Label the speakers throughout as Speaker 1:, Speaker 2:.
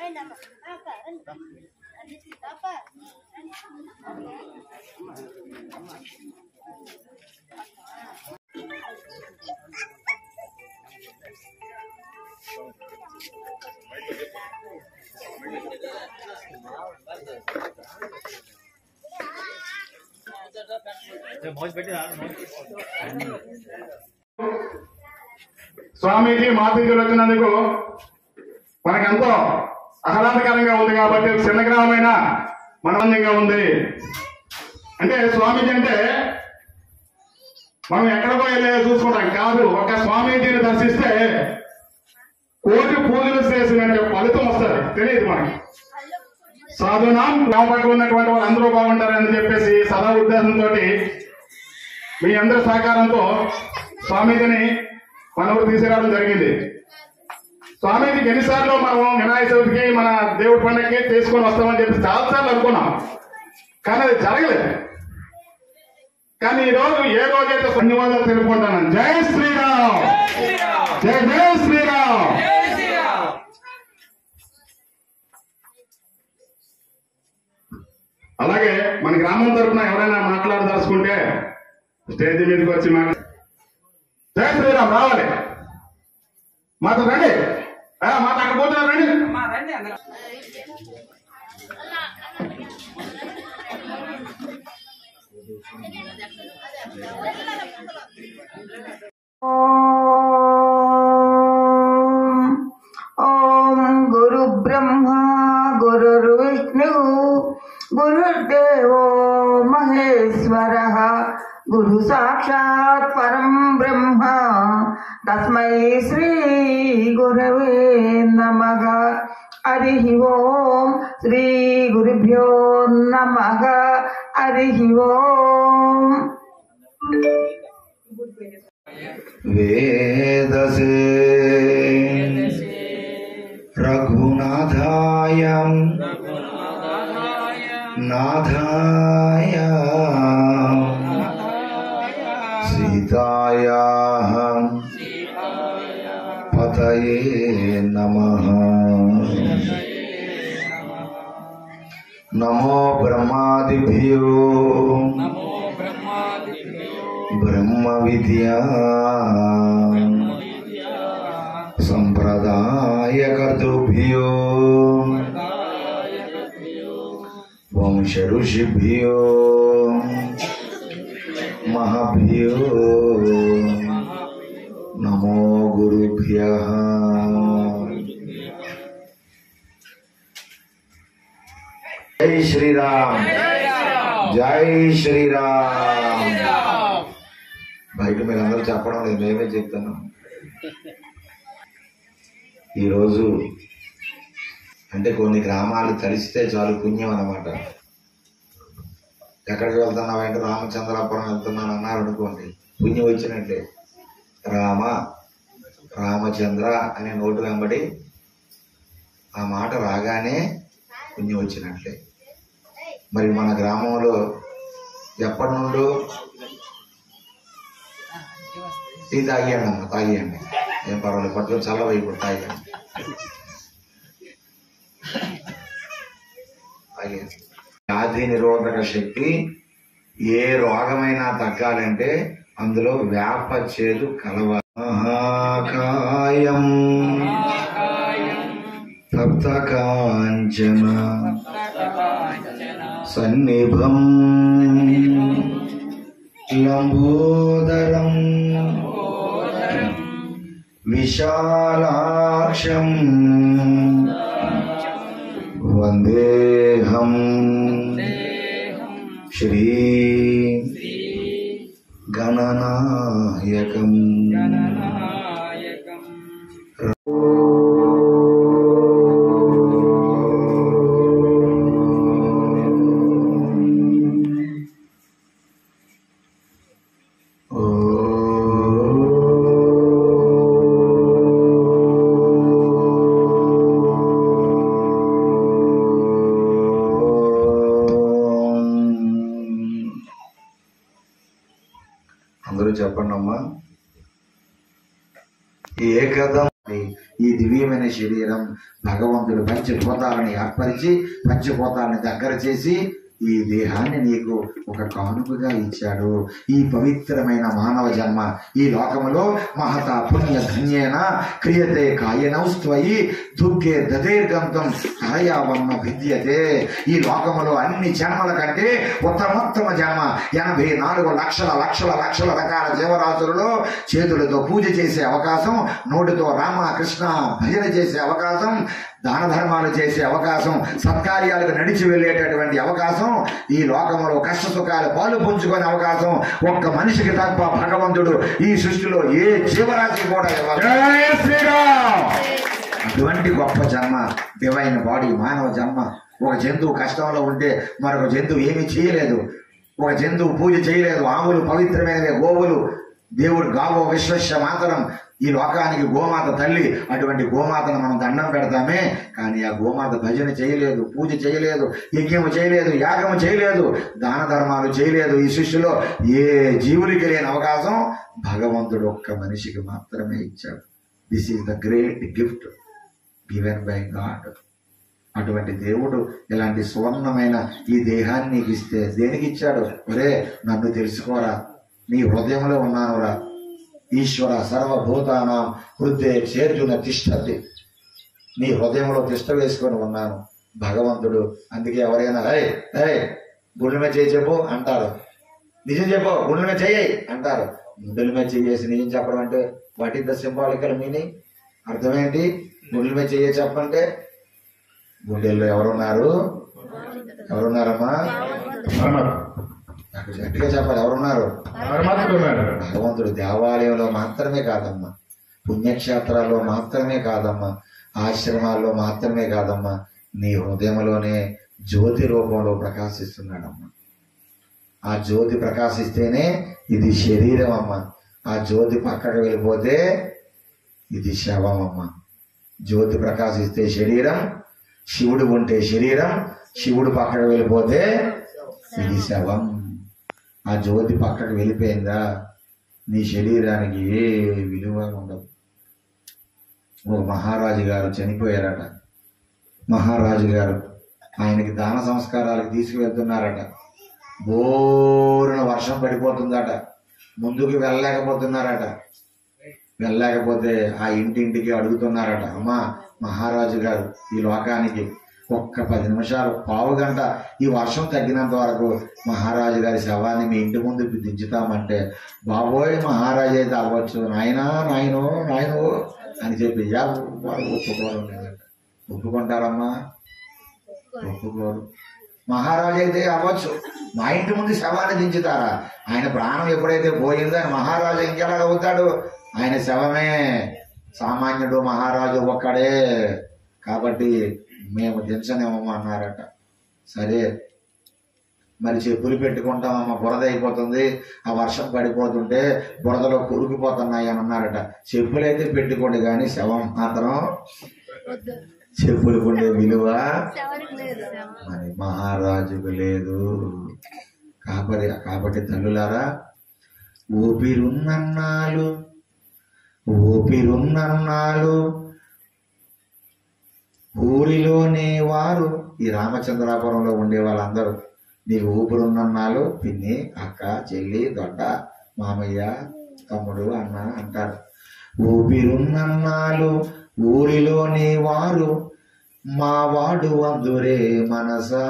Speaker 1: స్వామీజీ మాతృజీలు వచ్చినందుకు మనకెంతో ఆహ్లాదకరంగా ఉంది కాబట్టి చిన్న గ్రామమైన మనోందంగా ఉంది అంటే స్వామీజీ అంటే మనం ఎక్కడికో వెళ్ళే చూసుకుంటాం కాదు ఒక స్వామీజీని దర్శిస్తే కోటి పూజలు చేసినట్టు ఫలితం వస్తుంది తెలియదు మనకి సాధునాం గ్రామ పక్కన ఉన్నటువంటి వాళ్ళు అందరూ బాగుంటారని చెప్పేసి సదా ఉద్దేశంతో మీ అందరి సహకారంతో స్వామీజీని మన ఊరు తీసుకురావడం జరిగింది స్వామీజీకి ఎన్నిసార్లు మనం వినాయక చవితికి మన దేవుడి పండగకి తీసుకొని వస్తామని చెప్పి చాలాసార్లు అనుకున్నాం కానీ అది జరగలేదు కానీ ఈ రోజు ఏ రోజైతే ధన్యవాదాలు తెలుపుకుంటాను జై శ్రీరామ్ జై జై శ్రీరామ్ అలాగే మన గ్రామం తరఫున ఎవరైనా మాట్లాడదలుచుకుంటే స్టేజ్ మీదకి వచ్చి మాట్లా జై శ్రీరామ్ రావాలి మాతో రండి ఆ, మాతో అక్కడ పోతున్నారు రండి
Speaker 2: ఓం గురు బ్రహ్మ గురుర్విష్ణు గురుర్దేవో మహేశ్వర గురు సాక్షాత్ పరం బ్రహ్మ తస్మై శ్రీ గురవే నమః హరి ఓం శ్రీ గురుభ్యో నమః హరి ఓం
Speaker 3: वेदसे रघुनाथाय नाथाय सीतायाः पतये नमः नमो ब्रह्मादिभ्यो ब्रह्म विद्या सम्प्रदायकर्तृभ्यो वंश ऋषिभ्यो महाभ्यो नमो गुरुभ्यः जय श्री राम जय श्री राम బయట మీరు అందరూ చెప్పడం లేదు మేమే చెప్తాను ఈరోజు అంటే కొన్ని గ్రామాలు కలిస్తే చాలు పుణ్యం అన్నమాట ఎక్కడికి వెళ్తున్నావు అంటే రామచంద్రాపురం వెళ్తున్నాను అన్నారు అనుకోండి పుణ్యం వచ్చినట్లే రామ రామచంద్ర అనే నోటు వెంబడి ఆ మాట రాగానే పుణ్యం వచ్చినట్లే మరి మన గ్రామంలో ఎప్పటి నుండో టీ తాగియండి అమ్మ తాగియండి ఏం పర్వాలేదు పట్టుకొని చల్లవ ఇప్పుడు తాగియండి తాగియండి వ్యాధి నిరోధక శక్తి ఏ రోగమైనా తగ్గాలంటే అందులో వేప చేదు కలవ మహాకాయం తప్త కాంచన సన్నిభం లంబోదరం విశాలాక్షం వందేహం శ్రీ గణనాయకం అందరూ చెప్పండి అమ్మా ఏకదం ఈ దివ్యమైన శరీరం భగవంతుడు పంచభూతాలని ఏర్పరిచి పంచభూతాలని దగ్గర చేసి ఈ దేహాన్ని నీకు ఒక కానుకగా ఇచ్చాడు ఈ పవిత్రమైన మానవ జన్మ ఈ లోకములో మహత పుణ్య ధన్యేన క్రియతే కాయనౌస్త్వయి దుర్గే దదీర్ఘంతం హరయావన్న విద్యతే ఈ లోకములో అన్ని జన్మల కంటే ఉత్తమోత్తమ జన్మ ఎనభై నాలుగు లక్షల లక్షల లక్షల రకాల జీవరాశులలో చేతులతో పూజ చేసే అవకాశం నోటితో రామ కృష్ణ భజన చేసే అవకాశం దాన ధర్మాలు చేసే అవకాశం సత్కార్యాలకు నడిచి వెళ్ళేటటువంటి అవకాశం ఈ లోకంలో కష్ట సుఖాలు పాలు పుంజుకునే అవకాశం ఒక్క మనిషికి తప్ప భగవంతుడు ఈ సృష్టిలో ఏ జీవరాశి కూడా ఇవ్వాలి
Speaker 1: జై శ్రీరామ్
Speaker 3: అటువంటి గొప్ప జన్మ డివైన్ బాడీ మానవ జన్మ ఒక జంతువు కష్టంలో ఉంటే మరొక జంతువు ఏమీ చేయలేదు ఒక జంతువు పూజ చేయలేదు ఆవులు పవిత్రమైనవే గోవులు దేవుడు గావో విశ్వస్య మాతరం ఈ లోకానికి గోమాత తల్లి అటువంటి గోమాతను మనం దండం పెడతామే కానీ ఆ గోమాత భజన చేయలేదు పూజ చేయలేదు యజ్ఞము చేయలేదు యాగము చేయలేదు దాన ధర్మాలు చేయలేదు ఈ సృష్టిలో ఏ జీవులకి లేని అవకాశం భగవంతుడు ఒక్క మనిషికి మాత్రమే ఇచ్చాడు this is the great gift given by God అటువంటి దేవుడు ఇలాంటి సువర్ణమైన ఈ దేహాన్ని నీకు ఇస్తే దేనికి ఇచ్చాడు ఒరే నన్ను తెలుసుకోరా నీ హృదయంలో ఉన్నానురా ఈశ్వర సర్వభూతానాం హృదయ చేర్చున తిష్టతి నీ హృదయంలో తిష్ట వేసుకొని ఉన్నాను భగవంతుడు అందుకే ఎవరైనా హే హే గుండె మీద చేయి చెప్పు అంటారు నిజం చెప్పు గుండెల మీద చెయ్యి అంటారు గుండెల మీద చేసి నిజం చెప్పడం అంటే what is the symbolical meaning అర్థమేంటి గుండెల మీద చెయ్యి చెప్పంటే గుండెల్లో ఎవరున్నారు ఎవరున్నారమ్మా
Speaker 1: పరమాత్మ
Speaker 3: నాకు గట్టిగా చెప్పాలి ఎవరున్నారు
Speaker 1: పరమాత్ముడు ఉన్నాడు
Speaker 3: భగవంతుడు దేవాలయంలో మాత్రమే కాదమ్మా పుణ్యక్షేత్రాల్లో మాత్రమే కాదమ్మా ఆశ్రమాల్లో మాత్రమే కాదమ్మా నీ హృదయంలోనే జ్యోతి రూపంలో ప్రకాశిస్తున్నాడమ్మా ఆ జ్యోతి ప్రకాశిస్తేనే ఇది శరీరం అమ్మ ఆ జ్యోతి పక్కకు వెళ్ళిపోతే ఇది శవం అమ్మ జ్యోతి ప్రకాశిస్తే శరీరం శివుడు ఉంటే శరీరం శివుడు పక్కకు వెళ్ళిపోతే ఇది శవం ఆ జ్యోతి పక్కకు వెళ్ళిపోయిందా నీ శరీరానికి ఏ విలువ ఉండదు ఓ మహారాజు గారు చనిపోయారట మహారాజు గారు ఆయనకి దాన సంస్కారాలకు తీసుకువెళ్తున్నారట బోరున వర్షం పడిపోతుందట ముందుకు వెళ్ళలేకపోతున్నారట వెళ్ళలేకపోతే ఆ ఇంటింటికి అడుగుతున్నారట అమ్మా మహారాజు గారు ఈ లోకానికి ఒక్క పది నిమిషాలు పావు గంట ఈ వర్షం తగ్గినంత వరకు మహారాజు గారి శవాన్ని మీ ఇంటి ముందు దించుతామంటే బాబోయ్ మహారాజు అయితే అవ్వచ్చు నాయనా నాయనో నాయనో అని చెప్పి ఎవరు ఒప్పుకోవడం లేదంట ఒప్పుకుంటారమ్మా ఒప్పుకోరు మహారాజు అయితే అవ్వచ్చు మా ఇంటి ముందు శవాన్ని దించుతారా ఆయన ప్రాణం ఎప్పుడైతే పోయిందో ఆయన మహారాజు ఇంకెలా అవుతాడు ఆయన శవమే సామాన్యుడు మహారాజు ఒక్కడే కాబట్టి మేము దించనేమో అన్నారట సరే మరి చెప్పులు పెట్టుకుంటామమ్మ బురద అయిపోతుంది ఆ వర్షం పడిపోతుంటే బురదలో కురుకుపోతున్నాయి అని అన్నారట చెప్పులైతే పెట్టుకోండి కానీ శవం మాత్రం చెప్పులకు ఉండే విలువ మరి మహారాజుకు లేదు కాబట్టి కాబట్టి తల్లులారా ఊపిరున్నన్నాళ్ళు ఊపిరున్నన్నాళ్ళు ఊరిలోనే వారు ఈ రామచంద్రాపురంలో ఉండే వాళ్ళందరూ నీకు ఊపిరున్నన్నాళ్ళు పిన్ని అక్క చెల్లి దొడ్డ మామయ్య తమ్ముడు అన్న అంటారు ఊపిరున్నన్నాళ్ళు ఊరిలోని వారు మా వాడు అందురే మనసా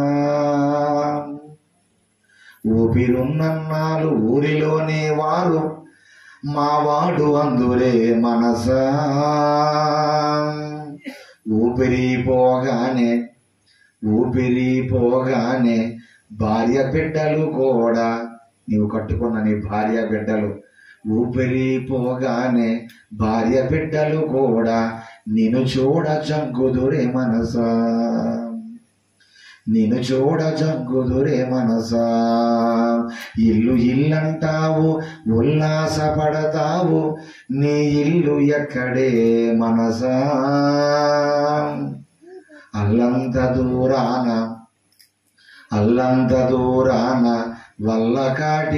Speaker 3: ఊపిరున్నన్నాళ్ళు ఊరిలోని వారు మా వాడు అందురే మనసా ఊపిరి పోగానే ఊపిరి పోగానే భార్య బిడ్డలు కూడా నీవు కట్టుకున్న నీ భార్య బిడ్డలు ఊపిరి పోగానే భార్య బిడ్డలు కూడా నిన్ను చూడ జంగుదురే మనసా నిన్ను చూడ జంగుదురే మనసా ఇల్లు ఇల్లంటావు ఉల్లాసపడతావు నీ ఇల్లు ఎక్కడే మనసా అల్లంత దూరాన అల్లంత దూరాన వల్ల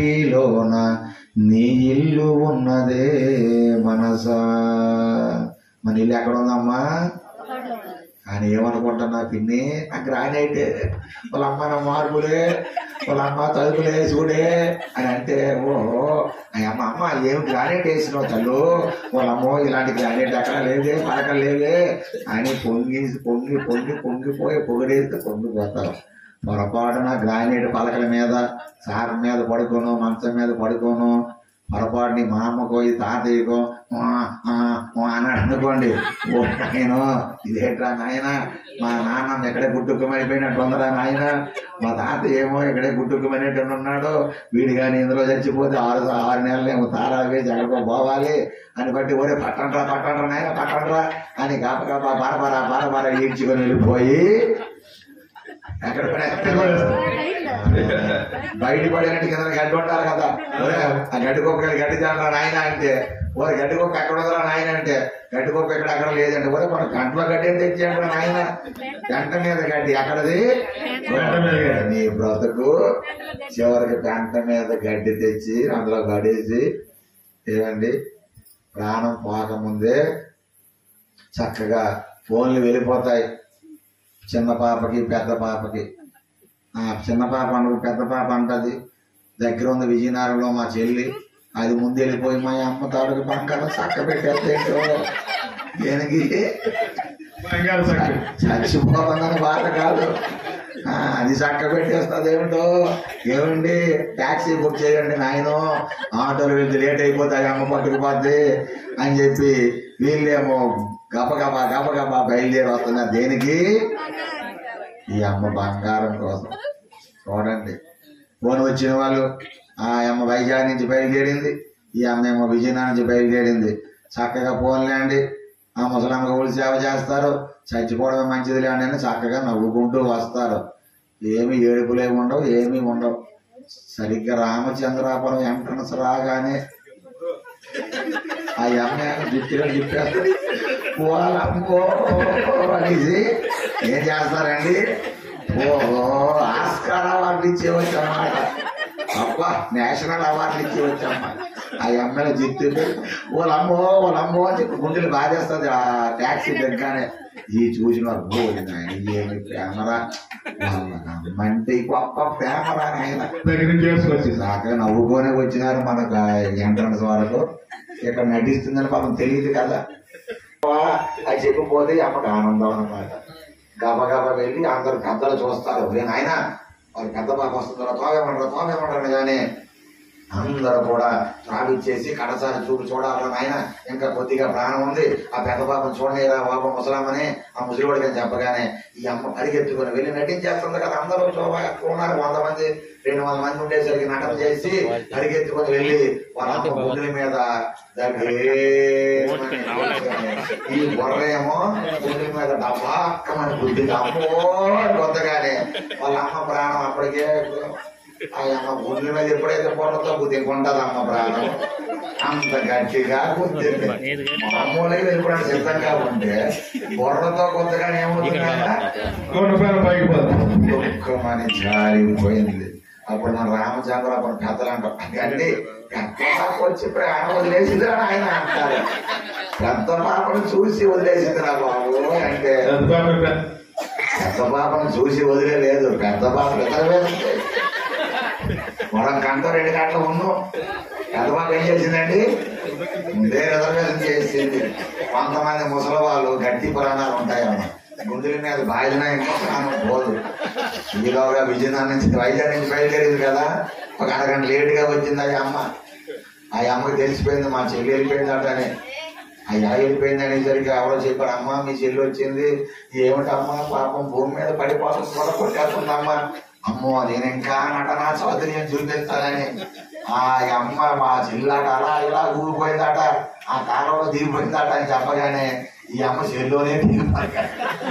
Speaker 3: కాటిలోన నీ ఇల్లు ఉన్నదే మనసా మన ఇల్లు ఎక్కడ ఉందమ్మా కానీ ఏమనుకుంటున్నా పిన్ని ఆ గ్రానైట్ వాళ్ళ అమ్మ నా మార్పులే వాళ్ళ అమ్మ తలుపులే చూడే అని అంటే ఓహో ఆ అమ్మ అమ్మ ఏం గ్రానైట్ వేసినావు తల్లు వాళ్ళ అమ్మో ఇలాంటి గ్రానైట్ ఎక్కడ లేదే పలకలు లేవే అని పొంగి పొంగి పొంగి పొంగిపోయి పొగిడేస్తే పొంగిపోతారు పొరపాటున గ్రానైట్ పలకల మీద సార్ మీద పడుకోను మంచం మీద పడుకోను పొరపాటుని మా అమ్మకో ఈ తాతయ్యకో "ఆ, ఆ, ఆ" అని అనుకోండి ఓ నేను ఇదేట్రా నాయన మా నాన్న ఎక్కడే గుట్టుకుమైపోయినట్టు ఉందరా నాయన మా తాత ఏమో ఎక్కడే గుట్టుకుమైనట్టు ఉన్నాడు వీడు కానీ ఇందులో చచ్చిపోతే ఆరు ఆరు నెలలు ఏమో తారాలు వేసి ఎక్కడికో పోవాలి అని బట్టి ఒరే పట్టండ్రా పట్టండ్రా నాయన పట్టండ్రా అని కాప కాప పరపర పరపర ఈడ్చుకొని వెళ్ళిపోయి ఎక్కడ పడేస్తారు బయట పడినట్టు కింద గడ్డి ఉంటారు కదా ఒరే, ఆ గడ్డి కుక్క గడ్డి తినరా నాయన అంటే ఓరే గడ్డి కుక్క ఎక్కడ ఉందరా నాయన అంటే గడ్డి కుక్క ఇక్కడ అక్కడ లేదంటే ఒరే మన గంటలో గడ్డి అంటే తెచ్చేయండి నాయన గంట మీద గడ్డి ఎక్కడది గంట మీద గడ్డి. నీ బ్రతుకు చివరికి గంట మీద గడ్డి తెచ్చి అందులో గడేసి ఏమండి ప్రాణం పోకముందే చక్కగా ఫోన్లు వెళ్ళిపోతాయి చిన్న పాపకి పెద్ద పాపకి ఆ చిన్న పాప అను పెద్ద పాప అంటది దగ్గర ఉంది విజయనగరంలో మా చెల్లి అది ముందు వెళ్ళిపోయి మా అమ్మ తాడుకు బంగారం చక్క పెట్టేస్తేంటో దేనికి
Speaker 1: బంగారు సక్కు
Speaker 3: చచ్చిపోతుందని బాధ కాదు ఆ, అది చక్క పెట్టేస్తుంది ఏమిటో ఏమండి ట్యాక్సీ బుక్ చేయండి నాయన ఆటోలు వెళ్తే లేట్ అయిపోతాయి అమ్మ పట్టుకుపోద్ది అని చెప్పి వీళ్ళేమో గబగబా గబగబా బయలుదేరి వస్తున్నారు దేనికి ఈ అమ్మ బంగారం కోసం చూడండి ఫోన్ వచ్చిన వాళ్ళు ఆ అమ్మ వైజాగ్ నుంచి బయలుదేరింది ఈ అమ్మ ఏమో విజయనగరం నుంచి బయలుదేరింది చక్కగా ఫోన్లేండి ఆ ముసలమ్మ ఊళ్ళు సేవ చేస్తారు చచ్చిపోవడమే మంచిది అని చక్కగా నవ్వుకుంటూ వస్తారు ఏమి ఏడుపులే ఉండవు ఏమీ ఉండవు సరిగ్గా రామచంద్రాపురం ఎంట్రన్స్ రాగానే ఆ అమ్మ జుట్టులో చెప్పేస్తారు వాళ్ళమ్మో అనేసి ఏం చేస్తారండి ఓహో ఆస్కార్ అవార్డు ఇచ్చే వచ్చామాట అబ్బా నేషనల్ అవార్డు ఇచ్చి వచ్చామ్మా ఆ ఎమ్మెల్యే జిత్తు వాళ్ళమ్మో వాళ్ళమ్మో అని చెప్పి గుండెలు బాధేస్తుంది ఆ ట్యాక్సీ దగ్గరనే ఈ చూసిన వారు, ఓ నాయన ఏమి ప్రేమరా అంటే గొప్ప ప్రేమరా నాయన
Speaker 1: దగ్గర నుంచి చేసుకొచ్చి
Speaker 3: దాకా నవ్వుకోనే వచ్చినారు మనకు ఎంట్రన్స్ వరకు ఇక్కడ నటిస్తుందని పాపం తెలియదు కదా అది చెప్పిపోతే అప్పటి ఆనందం అనమాట గబగబా వెళ్ళి అందరు పెద్దలు చూస్తారు నేను ఆయన వారి పెద్ద పాప వస్తుందో తోవేమంటారు తోవేమంటారు కానీ అందరూ కూడా త్రావిచ్చేసి కడసారి చూపు చూడాలని ఆయన ఇంకా కొద్దిగా ప్రాణం ఉంది ఆ పెద్ద పాపం చూడలేరా బాబా ముసలామని ఆ ముసలివాడికి అని చెప్పగానే ఈ అమ్మ పరిగెత్తుకొని వెళ్ళి నటించేస్తుంది కదా అందరూ చూడ చూడాలి వంద మంది రెండు వందల మంది ఉండేసరికి నటన చేసి పరిగెత్తుకొని వెళ్ళి వాళ్ళ అమ్మ గుండెల మీద దానికి ఈ బుర్రేమో గుండెల మీద డబాక్కమని బుద్ధిగా అమ్మో అని కొత్తగానే వాళ్ళ అమ్మ ప్రాణం అప్పటికే ఆ అమ్మ గుండెల మీద ఎప్పుడైతే బుర్రతో గుద్దికుంటది అమ్మ ప్రాణం అంత గట్టిగా గుద్దింది మామూలుగా ఎప్పుడైనా సిద్ధంగా ఉంటే బుర్రతో కొత్తగానే ఏమవుతుందంట
Speaker 1: నూట రూపాయలు పైకి పోతుంది
Speaker 3: దుఃఖమని జారిపోయింది అప్పుడు మన రామచంద్రాపురం కథలు అంటారు గండి పెద్ద పాప వచ్చి ప్రాణం వదిలేసింది అని ఆయన అంటారు పెద్ద పాపను చూసి వదిలేసింది నా బాబు అంటే
Speaker 1: పెద్ద పాప పెద్ద-
Speaker 3: పెద్ద పాపను చూసి వదిలేదు పెద్ద పాప రిజర్వేషన్ మనం గంట రెండు గంటలు ఉన్నాం పెద్ద పాప ఏం చేసిందండి ముందే రిజర్వేషన్ చేసింది కొంతమంది ముసలి వాళ్ళు గట్టి పురాణాలు ఉంటాయన్న గుండెల మీద బాయిన ఇంకా ప్రాణం పోదు ఈలోగా విజయనగరం నుంచి వైజాగ్ నుంచి బయలుదేరింది కదా ఒక అరగంట లేట్ గా వచ్చింది ఆ అమ్మ ఆ అమ్మకి తెలిసిపోయింది మా చెల్లి వెళ్ళిపోయిందట అని అయ్యా వెళ్ళిపోయింది అనేసరికి ఎవరో చెప్పారు అమ్మ మీ చెల్లి వచ్చింది ఏమిటమ్మా పాపం భూమి మీద పడిపోతుంది కూడా కొట్టేస్తుందమ్మా అమ్మో నేను ఇంకా నటనా సౌదర్యం చూపిస్తానని ఆ అమ్మ మా చెల్లాట అలా ఇలా ఊగిపోయిందట ఆ కాలంలో దిగిపోయిందట అని చెప్పగానే ఈ అమ్మ చెల్లోనే దిగిపోయి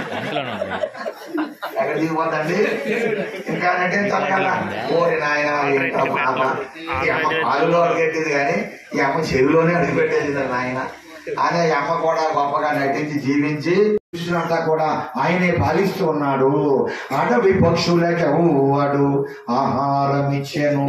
Speaker 3: ఎక్కడ దిగిపోతండి ఇంకా నటించాలి కదా ఓరి నాయన ఏంటో పాప ఈ అమ్మ కాలులో అడిగెట్టింది కానీ ఈ అమ్మ చెవిలోనే అడిగిపెట్టేసింది నాయన అనే ఈ అమ్మ కూడా గొప్పగా నటించి జీవించి కృష్ణుడంతా కూడా ఆయనే పాలిస్తూ ఉన్నాడు అడవి పక్షులకెవ్వడు ఆహారం ఇచ్చెను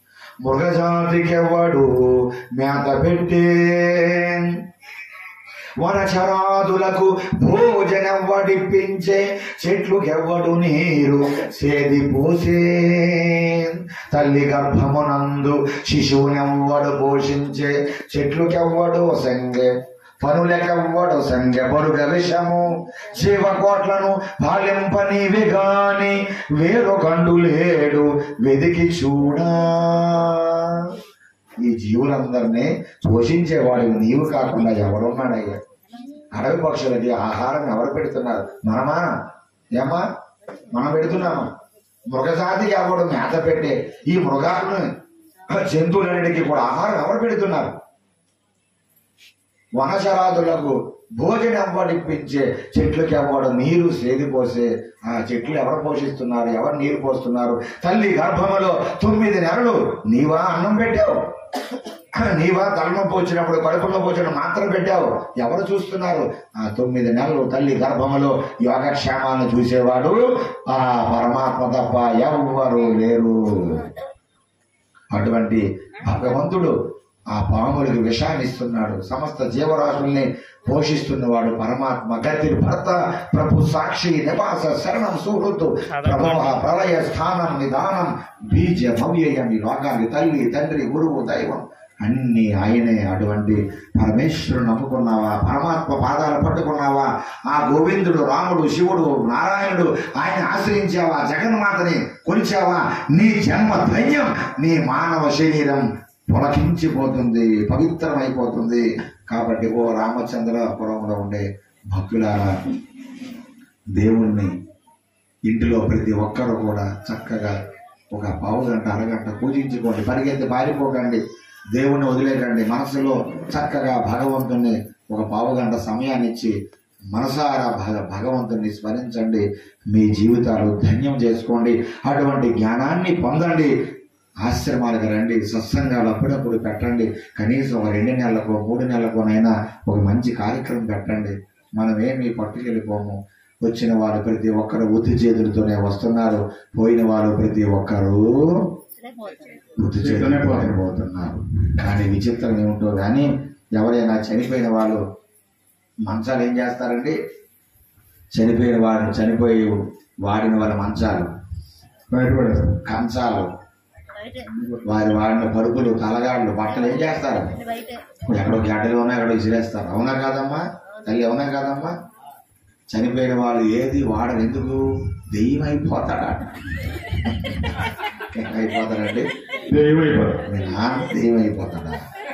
Speaker 3: మృగజాతికెవ్వడు మేత పెట్టే వనచరాదులకు భోజనం వడిపించే చెట్లుకెవ్వడు నీరు సేది పోసే తల్లి గర్భమునందు శిశువునెవ్వడు పోషించే చెట్లుకెవ్వడు సంగే పనులకెవ్వడు సంఖ్య పొరుగ విషము జీవకోట్లను పాలింపనివి గాని వేరొకండు లేడు వెదికి చూడా ఈ జీవులందరినీ పోషించేవాడు నీవు కాకుండా ఎవరున్నాడయ్యా అడవి పక్షులకి ఆహారం ఎవరు పెడుతున్నారు మనమా ఏమా మనం పెడుతున్నామా మృగజాతికి ఎవడు మేత పెట్టే ఈ మృగాలను జంతువులన్నిటికీ కూడా ఆహారం ఎవరు పెడుతున్నారు వనచరాదులకు భోజనం వడిపించే చెట్లకి ఎవడు నీరు సేదిపోసే ఆ చెట్లు ఎవరు పోషిస్తున్నారు ఎవరు నీరు పోస్తున్నారు తల్లి గర్భములో తొమ్మిది నెలలు నీవా అన్నం పెట్టావు నీవా తలనొప్పి వచ్చినప్పుడు కడుపులో వచ్చినప్పుడు మాత్రం పెట్టావు ఎవరు చూస్తున్నారు ఆ తొమ్మిది నెలలు తల్లి గర్భములో యోగక్షేమాలను చూసేవాడు ఆ పరమాత్మ తప్ప ఎవ్వరు లేరు అటువంటి భగవంతుడు ఆ పాములకు విషాన్ని ఇస్తున్నాడు సమస్త జీవరాశుల్ని పోషిస్తున్నవాడు పరమాత్మ గతి భర్త ప్రభు సాక్షి నివాస శరణం సుహృతు ప్రమోహ ప్రళయ స్థానం నిదానం బీజ భవ్యయం ఈ లోకానికి తల్లి తండ్రి గురువు దైవం అన్ని ఆయనే అటువంటి పరమేశ్వరుడు నమ్ముకున్నావా పరమాత్మ పాదాలు పట్టుకున్నావా ఆ గోవిందుడు రాముడు శివుడు నారాయణుడు ఆయన ఆశ్రయించావా జగన్మాతని కొలిచావా నీ జన్మ ధన్యం నీ మానవ శరీరం పులకించిపోతుంది పవిత్రమైపోతుంది కాబట్టి ఓ రామచంద్రపురంలో ఉండే భక్తులారా దేవుణ్ణి ఇంటిలో ప్రతి ఒక్కరు కూడా చక్కగా ఒక పావు గంట అరగంట పూజించుకోండి పరిగెత్తి పారిపోకండి దేవుణ్ణి వదిలేకండి మనసులో చక్కగా భగవంతుణ్ణి ఒక పావు గంట సమయాన్ని ఇచ్చి మనసారా భగ భగవంతుణ్ణి స్మరించండి మీ జీవితాలు ధన్యం చేసుకోండి అటువంటి జ్ఞానాన్ని పొందండి ఆశ్రమాలకు రండి సత్సంగాలు అప్పుడప్పుడు పెట్టండి కనీసం ఒక రెండు నెలలకో మూడు నెలలకోనైనా ఒక మంచి కార్యక్రమం పెట్టండి మనం ఏమీ పట్టుకెళ్ళిపోము వచ్చిన వారు ప్రతి ఒక్కరు ఉత్తి చేతులతోనే వస్తున్నారు పోయిన వారు ప్రతి ఒక్కరు ఉత్తి చేతులతోనే పోతున్నారు కానీ విచిత్రం ఏమిటో కానీ ఎవరైనా చనిపోయిన వాళ్ళు మంచాలు ఏం చేస్తారండి చనిపోయిన వారిని చనిపోయి వాడిన వాళ్ళ మంచాలు
Speaker 1: బయటపడేస్తారు
Speaker 3: కంచాలు వారి వాడిన పరుపులు తలగాళ్ళు బట్టలు ఏం చేస్తారు ఎక్కడో గడ్డలు ఉన్నా ఎక్కడో విసిరేస్తారు అవునా కాదమ్మా తల్లి అవునా కాదమ్మా చనిపోయిన వాళ్ళు ఏది వాడరు ఎందుకు దెయ్యం అయిపోతాడట అయిపోతాడండి
Speaker 1: దెయ్యం అయిపోతారు
Speaker 3: మీ నాన్న దెయ్యం అయిపోతాడా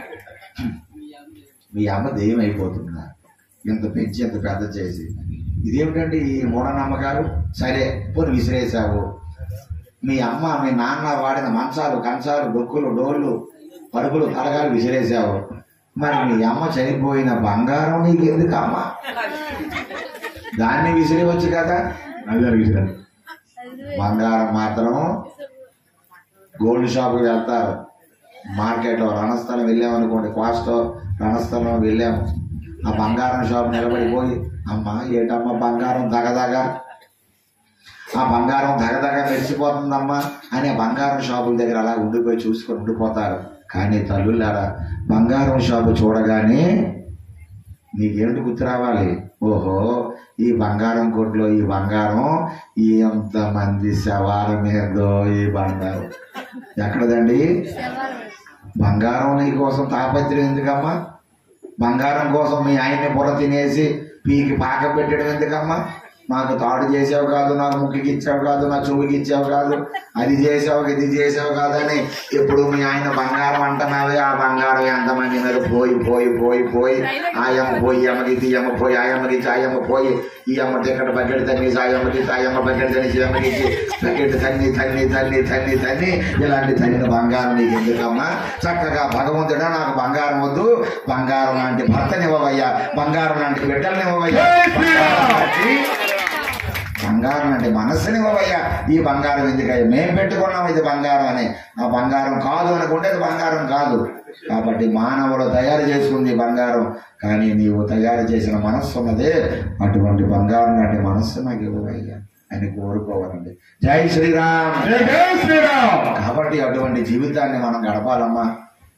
Speaker 3: మీ అమ్మ దెయ్యం అయిపోతుందా ఇంత పెంచి ఇంత పెద్ద చేసి ఇదేమిటండి ఈ మూఢనమ్మకాలు సరే పోనీ విసిరేసావు మీ అమ్మ మీ నాన్న వాడిన మంచాలు కంచాలు డొక్కులు డోళ్ళు పరుపులు కలగాలు విసిరేసావు మరి మీ అమ్మ చనిపోయిన బంగారం నీకు ఎందుకు అమ్మ దాన్ని విసిరేవచ్చు కదా
Speaker 1: అది జరిగింది
Speaker 3: బంగారం మాత్రం గోల్డ్ షాప్కి వెళ్తారు మార్కెట్లో రణస్థలం వెళ్ళామనుకోండి కాస్టో రణస్థలం వెళ్ళాము ఆ బంగారం షాప్ నిలబడిపోయి అమ్మ ఏటమ్మా బంగారం దగదగ ఆ బంగారం దగదగ మెరిసిపోతుందమ్మా అని ఆ బంగారం షాపుల దగ్గర అలా ఉండిపోయి చూసుకొని ఉండిపోతారు కానీ తల్లులారా బంగారం షాపు చూడగానే నీకేమిటి గుర్తు రావాలి ఓహో ఈ బంగారం కొట్లో ఈ బంగారం ఎంతమంది శవాల మీదో ఈ బంగారం ఎక్కడదండి బంగారం నీ కోసం తాపత్రం ఎందుకమ్మా బంగారం కోసం మీ ఆయన్ని బుర్ర తినేసి పీకి పాక పెట్టడం ఎందుకమ్మా మాకు తాడు చేసావు కాదు నాకు ముక్కికి ఇచ్చావు కాదు నా చెవుకి ఇచ్చావు కాదు అది చేసావు ఇది చేసావు కాదని ఇప్పుడు మీ ఆయన బంగారం అంటున్నావే ఆ బంగారం ఎంతమంది మీద పోయి పోయి పోయి పోయి ఆయమ్మ పోయి అమ్మకి ఇది అమ్మ పోయి ఆయమ్మకి ఇచ్చి ఆయమ్మ పోయి ఈ అమ్మ టికెట్ బకెట్ తన్ని ఆయమ్మకి ఇచ్చి ఆయమ్మ బకెట్ తన్ని ఈ అమ్మకి ఇచ్చి బకెట్ తన్ని తన్ని తన్ని తన్ని తన్ని ఇలాంటి తల్లిన బంగారం నీకు ఎందుకమ్మా చక్కగా భగవంతుడా నాకు బంగారం వద్దు బంగారం లాంటి భర్తనివ్వవయ్యా బంగారం లాంటి బిడ్డలనివ్వవయ్యా బంగారం లాంటి బంగారం అంటే మనస్సుని ఇవ్వవయ్యా ఈ బంగారం ఎందుకయ్యా మేము పెట్టుకున్నాం ఇది బంగారం అని ఆ బంగారం కాదు అనుకుంటే అది బంగారం కాదు కాబట్టి మానవుడు తయారు చేసుకుంది బంగారం కానీ నీవు తయారు చేసిన మనస్సు ఉన్నదే అటువంటి బంగారం లాంటి మనస్సు నాకు ఇవ్వవయ్యా అని కోరుకోవాలండి జై శ్రీరామ్
Speaker 1: జై జై శ్రీరామ్
Speaker 3: కాబట్టి అటువంటి జీవితాన్ని మనం గడపాలమ్మా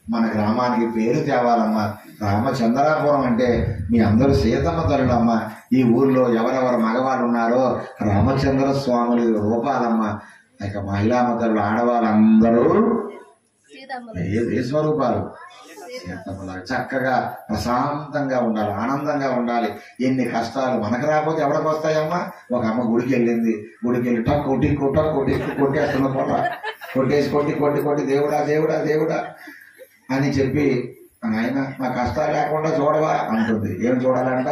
Speaker 3: మన గ్రామానికి పేరు తేవాలమ్మా రామచంద్రాపురం అంటే మీ అందరూ సీతమ్మ తల్లులమ్మ ఈ ఊర్లో ఎవరెవరు మగవాళ్ళు ఉన్నారో రామచంద్ర స్వాములు రూపాలమ్మ ఇక మహిళా తల్లులు ఆడవాళ్ళందరూ ఏ ఏ స్వరూపాలు సీతమ్మలాగా చక్కగా ప్రశాంతంగా ఉండాలి ఆనందంగా ఉండాలి ఎన్ని కష్టాలు మనకు రాకపోతే ఎవరికి వస్తాయమ్మా ఒక అమ్మ గుడికి వెళ్ళింది గుడికి వెళ్ళి టక్కు టిక్కు టక్కు టిక్కు కొట్టేస్తున్న పూట కొట్టేసి కొట్టి కొట్టి కొట్టి దేవుడా దేవుడా దేవుడా అని చెప్పి ఆయన నా కష్టాలు లేకుండా చూడవా అంటుంది ఏం చూడాలంట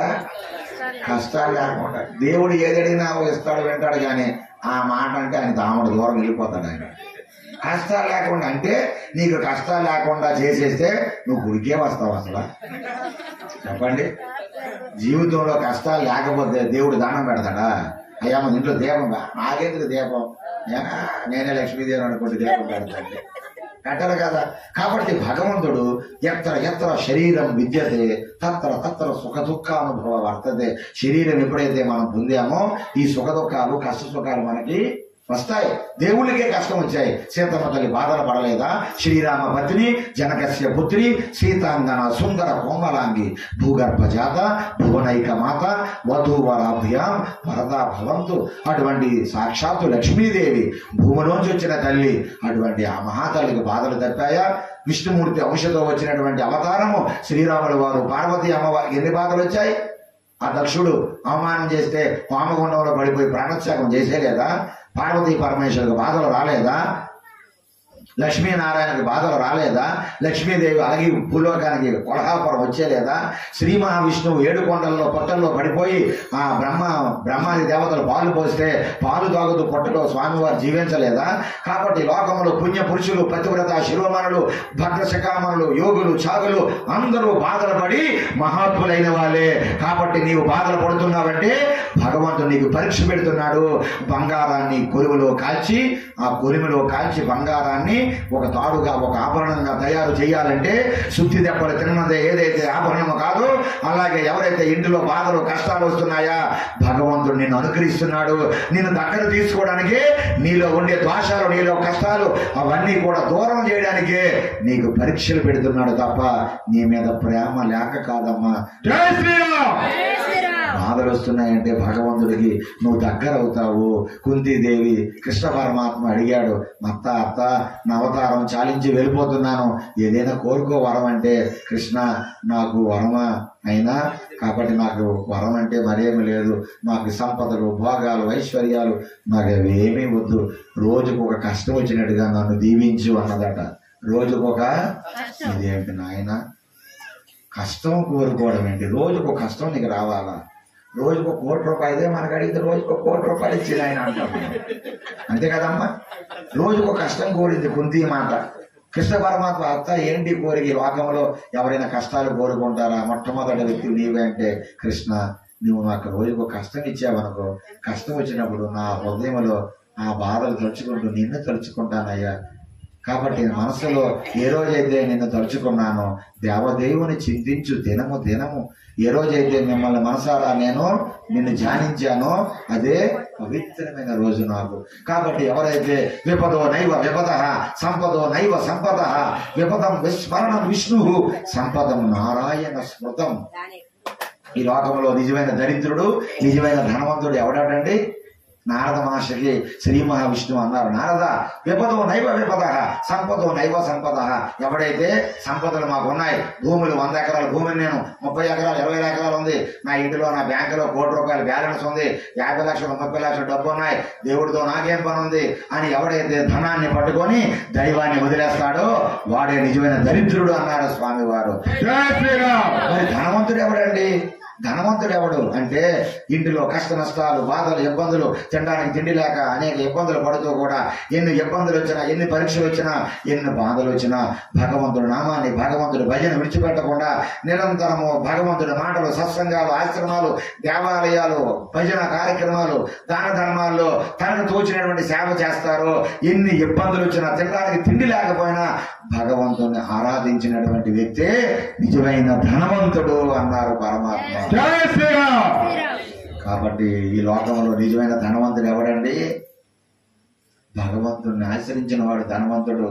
Speaker 3: కష్టాలు లేకుండా దేవుడు ఏదడిగినా ఇస్తాడు వింటాడు కానీ ఆ మాట అంటే ఆయన తాముడు దూరం వెళ్ళిపోతాడు ఆయన కష్టాలు లేకుండా అంటే నీకు కష్టాలు లేకుండా చేసేస్తే నువ్వు గుడికే వస్తావు అసలు చెప్పండి జీవితంలో కష్టాలు లేకపోతే దేవుడు దానం పెడతాడా అయ్యా మన ఇంట్లో దీపం బా. నాకెందుకు దీపం ఏ- నేనే లక్ష్మీదేవి అనుకుంటే దీపం పెడతాను పెట్టరు కదా కాబట్టి భగవంతుడు ఎత్ర ఎత్ర శరీరం విద్యతే తత్ర తత్ర సుఖ దుఃఖానుభవ వర్తతే శరీరం ఎప్పుడైతే మనం పొందామో ఈ సుఖ దుఃఖాలు కష్ట సుఖాలు మనకి వస్తాయి దేవుళ్ళకే కష్టం వచ్చాయి సీతమ్మ తల్లి బాధలు పడలేదా శ్రీరామ పత్ని జనకస్య పుత్రి సీతాంగన సుందర కోమలాంగి భూగర్భ జాత భువనైక మాత వధూవరాభ్యాం వరదా భవంతు అటువంటి సాక్షాత్తు లక్ష్మీదేవి భూమిలోంచి వచ్చిన తల్లి అటువంటి ఆ మహాతల్లికి బాధలు తప్పాయా విష్ణుమూర్తి అంశతో వచ్చినటువంటి అవతారము శ్రీరాముల వారు పార్వతీ అమ్మవారికి ఎన్ని బాధలు వచ్చాయి ఆ దక్షుడు అవమానం చేస్తే పామగుండంలో పడిపోయి ప్రాణత్యాగం చేసేలేదా పార్వతీ పరమేశ్వరికి బాధలు రాలేదా లక్ష్మీనారాయణకి బాధలు రాలేదా లక్ష్మీదేవి అలాగే భూలోకానికి కొలహాపురం వచ్చేలేదా శ్రీ మహావిష్ణువు ఏడు కొండల్లో పొట్టల్లో పడిపోయి ఆ బ్రహ్మ బ్రహ్మాది దేవతలు పాలు పోస్తే పాలు తాగుతూ పొట్టలో స్వామివారు జీవించలేదా కాబట్టి లోకములు పుణ్య పురుషులు పతివ్రత శిరోమణులు భక్త శకామణులు యోగులు చాగులు అందరూ బాధలు పడి మహాత్ములైన వాళ్ళే కాబట్టి నీవు బాధలు పడుతున్నావంటే భగవంతుడు నీకు పరీక్ష పెడుతున్నాడు బంగారాన్ని కొలువులో కాల్చి ఆ కొలిమిలో కాల్చి బంగారాన్ని ఒక తాడుగా ఒక ఆభరణంగా తయారు చేయాలంటే శుద్ధి దెబ్బలు తిన్నదే ఏదైతే ఆభరణము కాదు అలాగే ఎవరైతే ఇంటిలో బాధలు కష్టాలు వస్తున్నాయా భగవంతుడు నిన్ను అనుగ్రహిస్తున్నాడు నిన్ను దగ్గర తీసుకోవడానికి నీలో ఉండే దోషాలు నీలో కష్టాలు అవన్నీ కూడా దూరం చేయడానికే నీకు పరీక్షలు పెడుతున్నాడు తప్ప నీ మీద ప్రేమ లేక కాదమ్మా
Speaker 1: జై శ్రీరామ్
Speaker 3: బాధలు వస్తున్నాయంటే భగవంతుడికి నువ్వు దగ్గర అవుతావు కుంతీదేవి కృష్ణ పరమాత్మ అడిగాడు అత్త అత్త నా అవతారం చాలించి వెళ్ళిపోతున్నాను ఏదైనా కోరుకో వరం అంటే కృష్ణ నాకు వరమా అయినా కాబట్టి నాకు వరం అంటే మరేమి లేదు నాకు సంపదలు భోగాలు ఐశ్వర్యాలు నాకు అవి ఏమీ వద్దు రోజుకు ఒక కష్టం వచ్చినట్టుగా నన్ను దీవించు అన్నదట రోజుకొక ఇదేంటి నాయన కష్టం కోరుకోవడం ఏంటి రోజుకు ఒక కష్టం నీకు రావాలా రోజుకు ఒక కోటి రూపాయలే మనకు అడిగితే రోజుకు ఒక కోటి రూపాయలు ఇచ్చి ఆయన అంటాం అంతే కదమ్మా రోజుకు ఒక కష్టం కోరింది కుంతి మాట కృష్ణ పరమాత్మ అత్త ఏంటి కోరిక ఈ లోకంలో ఎవరైనా కష్టాలు కోరుకుంటారా మొట్టమొదటి వ్యక్తి నీవే అంటే కృష్ణ నువ్వు నాకు రోజుకు ఒక కష్టం ఇచ్చావనుకో కష్టం వచ్చినప్పుడు నా హృదయంలో ఆ బాధలు తలుచుకుంటూ నిన్ను తలుచుకుంటానయ్యా కాబట్టి మనసులో ఏ రోజైతే నిన్ను తలుచుకున్నానో దేవదేవుని చింతించు దినము దినము ఏ రోజైతే మిమ్మల్ని మనసారా నేను నిన్ను ధ్యానించానో అదే పవిత్రమైన రోజు నాకు కాబట్టి ఎవరైతే విపదో నైవ విపద సంపదో నైవ సంపద విపదం విస్మరణం విష్ణు సంపదం నారాయణ స్మృతం ఈ లోకంలో నిజమైన దరిద్రుడు నిజమైన ధనవంతుడు ఎవడాడండి నారద మహర్షికి శ్రీ మహావిష్ణువు అన్నారు నారద విపదో నైవ విపద సంపదో నైవ సంపద ఎవడైతే సంపదలు మాకు ఉన్నాయి భూములు వంద ఎకరాల భూమిని నేను ముప్పై ఎకరాలు ఇరవై ఎకరాలు ఉంది నా ఇంటిలో నా బ్యాంకులో కోటి రూపాయలు బ్యాలెన్స్ ఉంది యాభై లక్షలు ముప్పై లక్షలు డబ్బు ఉన్నాయి దేవుడితో నాకేం పని ఉంది అని ఎవడైతే ధనాన్ని పట్టుకొని దైవాన్ని వదిలేస్తాడో వాడే నిజమైన దరిద్రుడు అన్నారు స్వామివారు
Speaker 1: జై శ్రీరామ్
Speaker 3: మరి ధనవంతుడు ఎవడండి ధనవంతుడు ఎవడు అంటే ఇంటిలో కష్ట నష్టాలు బాధలు ఇబ్బందులు తినడానికి తిండి లేక అనేక ఇబ్బందులు పడుతూ కూడా ఎన్ని ఇబ్బందులు వచ్చినా ఎన్ని పరీక్షలు వచ్చినా ఎన్ని బాధలు వచ్చినా భగవంతుడు నామాన్ని భగవంతుడు భజన విడిచిపెట్టకుండా నిరంతరము భగవంతుడి మాటలు సత్సంగాలు ఆశ్రమాలు దేవాలయాలు భజన కార్యక్రమాలు దాన ధర్మాల్లో తనకు తోచినటువంటి సేవ చేస్తారు ఎన్ని ఇబ్బందులు వచ్చినా తినడానికి తిండి లేకపోయినా భగవంతుని ఆరాధించినటువంటి వ్యక్తే నిజమైన ధనవంతుడు అన్నారు పరమాత్మ
Speaker 1: జై శ్రీరామ్
Speaker 3: కాబట్టి ఈ లోకంలో నిజమైన ధనవంతుడు ఎవడండి భగవంతుడిని ఆశ్రయించిన వాడు ధనవంతుడు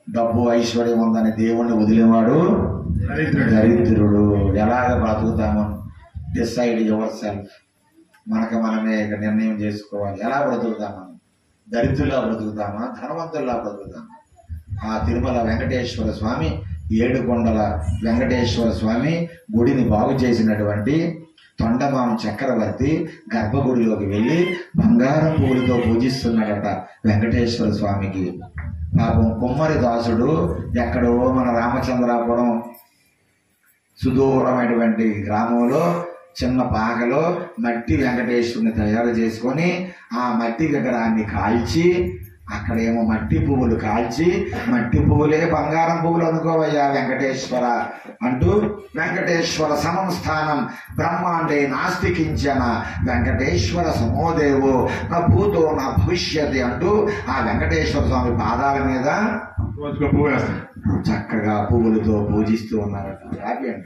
Speaker 3: డబ్బు ఐశ్వర్యం ఉందని దేవుణ్ణి వదిలేవాడు
Speaker 1: దరిద్రుడు.
Speaker 3: దరిద్రుడు ఎలాగ బ్రతుకుతాము డిసైడ్ యువర్ సెల్ఫ్ మనకు మనమే ఇక నిర్ణయం చేసుకోవాలి ఎలా బ్రతుకుతాం మనం దరిద్రులా బ్రతుకుతామా ధనవంతుల్లా బ్రతుకుతామా ఆ తిరుమల వెంకటేశ్వర స్వామి ఏడుకొండల వెంకటేశ్వర స్వామి గుడిని బాగు చేసినటువంటి తొండమాం చక్రవర్తి గర్భగుడిలోకి వెళ్ళి బంగారం పువ్వులతో పూజిస్తున్నాడట వెంకటేశ్వర స్వామికి పాపం కుమ్మరి దాసుడు ఎక్కడో మన రామచంద్రాపురం సుదూరమైనటువంటి గ్రామంలో చిన్న పాకలో మట్టి వెంకటేశ్వరుని తయారు చేసుకొని ఆ మట్టి విగ్రహాన్ని కాల్చి అక్కడేమో మట్టి పువ్వులు కాల్చి మట్టి పువ్వులే బంగారం పువ్వులు అనుకోవయ్యా వెంకటేశ్వర అంటూ వెంకటేశ్వర సమం స్థానం బ్రహ్మాండే నాస్తికించిన వెంకటేశ్వర సమోదేవో నా భూతో నా భవిష్యత్ అంటూ ఆ వెంకటేశ్వర స్వామి పాదాల మీద
Speaker 1: రోజుకు పువ్వు వేస్తాడు
Speaker 3: చక్కగా పువ్వులతో పూజిస్తూ ఉన్నారట హ్యాపీ అండి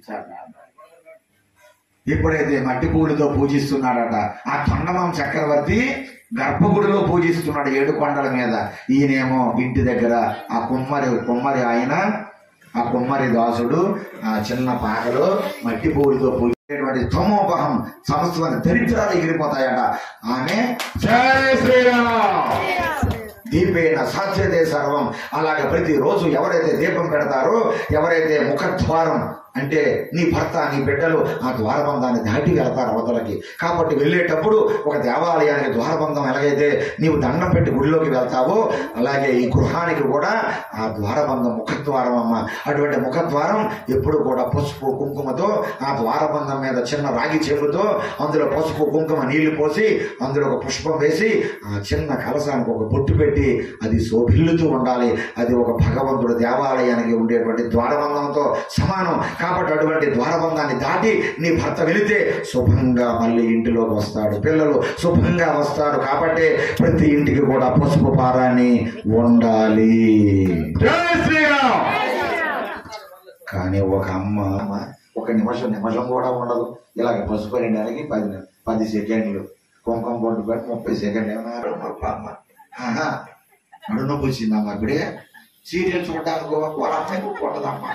Speaker 3: ఎప్పుడైతే మట్టి పువ్వులతో పూజిస్తున్నాడట ఆ తొండమం చక్రవర్తి గర్భగుడిలో పూజిస్తున్నాడు ఏడు కొండల మీద ఈయనేమో ఇంటి దగ్గర ఆ కుమ్మరి కుమ్మరి ఆయన ఆ కుమ్మరి దాసుడు ఆ చిన్న పాకలో మట్టి పువ్వులతో పూజించేటువంటి తమోపహం సమస్తమైన దరిద్రాలు ఎగిరిపోతాయట ఆమె
Speaker 1: జై శ్రీరామ్
Speaker 3: దీపేన సాధ్యతే సర్వం అలాగే ప్రతిరోజు ఎవరైతే దీపం పెడతారో ఎవరైతే ముఖద్వారం అంటే నీ భర్త నీ బిడ్డలు ఆ ద్వారబంధాన్ని దాటి వెళ్తారు అవతలకి కాబట్టి వెళ్ళేటప్పుడు ఒక దేవాలయానికి ద్వారబంధం ఎలాగైతే నీవు దండం పెట్టి గుడిలోకి వెళ్తావో అలాగే ఈ గృహానికి కూడా ఆ ద్వారబంధం ముఖద్వారం అమ్మ అటువంటి ముఖద్వారం ఎప్పుడు కూడా పసుపు కుంకుమతో ఆ ద్వారబంధం మీద చిన్న రాగి చెంబుతో అందులో పసుపు కుంకుమ నీళ్లు పోసి అందులో ఒక పుష్పం వేసి ఆ చిన్న కలసానికి ఒక బొట్టు పెట్టి అది శోభిల్లుతూ ఉండాలి అది ఒక భగవంతుడు దేవాలయానికి ఉండేటువంటి ద్వారబంధంతో సమానం కాబట్టి అటువంటి ద్వారబంధాన్ని దాటి నీ భర్త వెళితే శుభంగా మళ్ళీ ఇంటిలోకి వస్తాడు పిల్లలు శుభంగా వస్తారు కాబట్టి ప్రతి ఇంటికి కూడా పసుపు పారాన్ని ఉండాలి
Speaker 1: జై శ్రీరామ్
Speaker 3: కానీ ఒక అమ్మ ఒక నిమిషం నిమిషం కూడా ఉండదు ఇలాగ పసుపు రెండానికి పది పది సెకండ్లు కుంకుమ బొట్టు పెట్టి ముప్పై సెకండ్లు ఏమన్నా ఆహా, నడుము నొప్పి వచ్చిందమ్మా ఇప్పుడే సీరియల్ చూడడానికి వాళ్ళ అమ్మాయి ఉండదమ్మా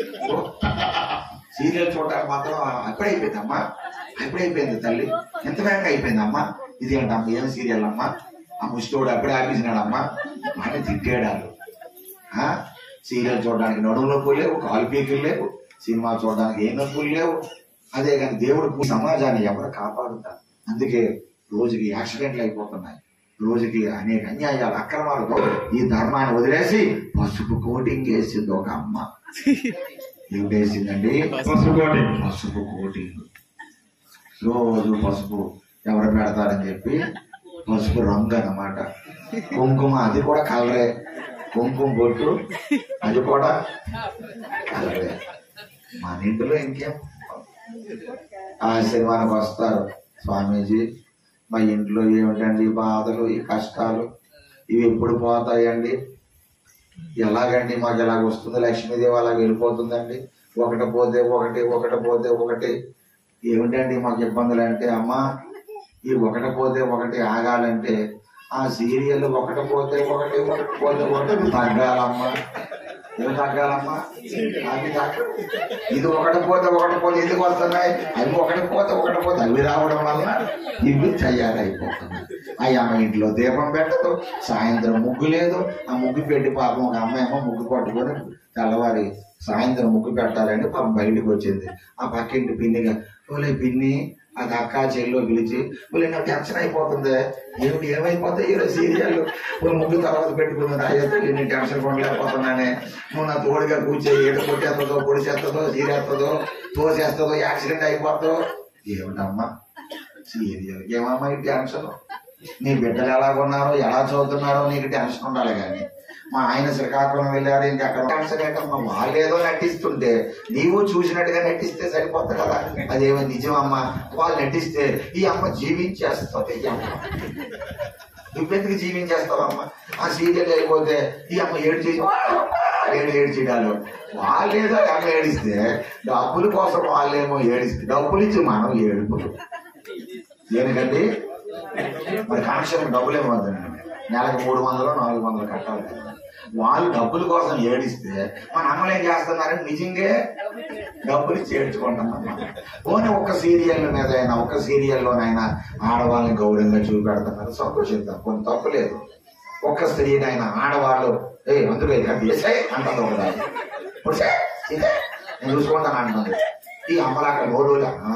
Speaker 3: సీరియల్ చూడడానికి మాత్రం అప్పుడే అయిపోయిందమ్మా అప్పుడే అయిపోయింది తల్లి ఎంత వేగంగా అయిపోయిందమ్మా ఇది ఏంటమ్మా ఏం సీరియల్ అమ్మా ఆ ముష్టోడు అప్పుడే ఆపేసినాడమ్మా అని తిట్టాడాలు ఆ? సీరియల్ చూడడానికి నడుము నొప్పులు లేవు కాలు పీకులు లేవు సినిమా చూడడానికి ఏ నొప్పులు లేవు అదే కానీ దేవుడు సమాజాన్ని ఎవరు కాపాడుతారు అందుకే రోజుకి యాక్సిడెంట్లు అయిపోతున్నాయి రోజుకి అనేక అన్యాయాలు అక్రమాలు ఈ ధర్మాన్ని వదిలేసి పసుపు కోటింగ్ వేసింది ఒక అమ్మ ఏమిటేసిందండి
Speaker 1: పసుపు కోటి
Speaker 3: పసుపు కోటింగ్ రోజు పసుపు ఎవరు పెడతారని చెప్పి పసుపు రంగు అన్నమాట కుంకుమ అది కూడా కలరే కుంకుమ బొట్టు అది కూడా కలరే మన ఇంట్లో ఇంకేం ఆశీర్వాదానికి వస్తారు స్వామీజీ మా ఇంట్లో ఏమిటండి ఈ బాధలు ఈ కష్టాలు ఇవి ఎప్పుడు పోతాయండి ఎలాగండి మాకు ఎలాగ వస్తుంది లక్ష్మీదేవి అలాగ వెళ్ళిపోతుందండి ఒకటి పోతే ఒకటి ఒకటి పోతే ఒకటి ఏమిటండి మాకు ఇబ్బందులు అంటే అమ్మా ఈ ఒకటి పోతే ఒకటి ఆగాలంటే ఆ సీరియల్ ఒకటి పోతే ఒకటి ఒకటి పోతే ఒకటి తగ్గాలమ్మా ఏం తగ్గాలమ్మా అది తగ్గ- ఇది ఒకటి పోతే ఒకటి పోతే ఎందుకు వస్తున్నాయి అవి ఒకటి పోతే ఒకటి పోతే అవి రావడం వల్ల ఇవి తయారైపోతున్నాయి అవి అమ్మ ఇంట్లో దీపం పెట్టదు సాయంత్రం ముగ్గు లేదు ఆ ముగ్గు పెట్టి పాపం ఒక అమ్మాయి ఏమో ముగ్గు పట్టుకొని తెల్లవారి సాయంత్రం ముగ్గు పెట్టాలంటే పాపం బయటికి వచ్చింది ఆ పక్కింటి పిన్నిగా ఓలే పిన్ని అది అక్క చెల్లో పిలిచి ఓలే నాకు టెన్షన్ అయిపోతుంది ఏమిటి ఏమైపోతాయి ఈరోజు సీరియల్ ఓ ముగ్గు తర్వాత పెట్టుకున్నారు అయ్యో నేను టెన్షన్ పడలేకపోతున్నానే నువ్వు నా తోడుగా కూర్చో ఏడు కొట్టేస్తుందో పొడి చేస్తుందో సీరేస్తుందో తోసేస్తుందో యాక్సిడెంట్ అయిపోతుందో ఏమిటమ్మా సీరియల్ ఏమమ్మా ఈ టెన్షన్ నీ బిడ్డలు ఎలా ఉన్నారో ఎలా చదువుతున్నారో నీకు టెన్షన్ ఉండాలి కానీ మా ఆయన శ్రీకాకుళం వెళ్ళారు ఇంక అక్కడ టెన్షన్ ఏంటమ్మా వాళ్ళేదో నటిస్తుంటే నీవు చూసినట్టుగా నటిస్తే సరిపోతుంది కదా అదేమో నిజమమ్మా వాళ్ళు నటిస్తే ఈ అమ్మ జీవించేస్తుంది ఈ అమ్మ నువ్వెందుకు జీవించేస్తావమ్మా ఆ సీరియల్ అయిపోతే ఈ అమ్మ ఏడు చేసి ఏడు ఏడు చేయడాలు వాళ్ళేదో అమ్మ ఏడిస్తే డబ్బుల కోసం వాళ్ళేమో ఏడిస్తే డబ్బులు ఇచ్చి మనం ఏడుపులు దేనికండి మరి కనెక్షన్ డబ్బులు ఏమవుతుంది నెలకు మూడు వందలు నాలుగు వందలు కట్టాలి కదా వాళ్ళు డబ్బుల కోసం ఏడిస్తే మన అమ్మలు ఏం చేస్తున్నారని నిజంగా డబ్బులు ఇచ్చి ఏడ్చుకుంటున్నాం పోనీ ఒక్క సీరియల్ మీద అయినా ఒక్క సీరియల్లోనైనా ఆడవాళ్ళని గౌరవంగా చూపెడుతున్నారు సంతోషిద్దాం కొన్ని తప్పు లేదు ఒక్క స్త్రీనైనా ఆడవాళ్ళు ఏ అందులో చేసే అంటుంది ఒక దాన్ని. ఇప్పుడు సే, ఇదే, నేను చూసుకుంటాను అంటుంది ఈ అమ్మలాక నోరు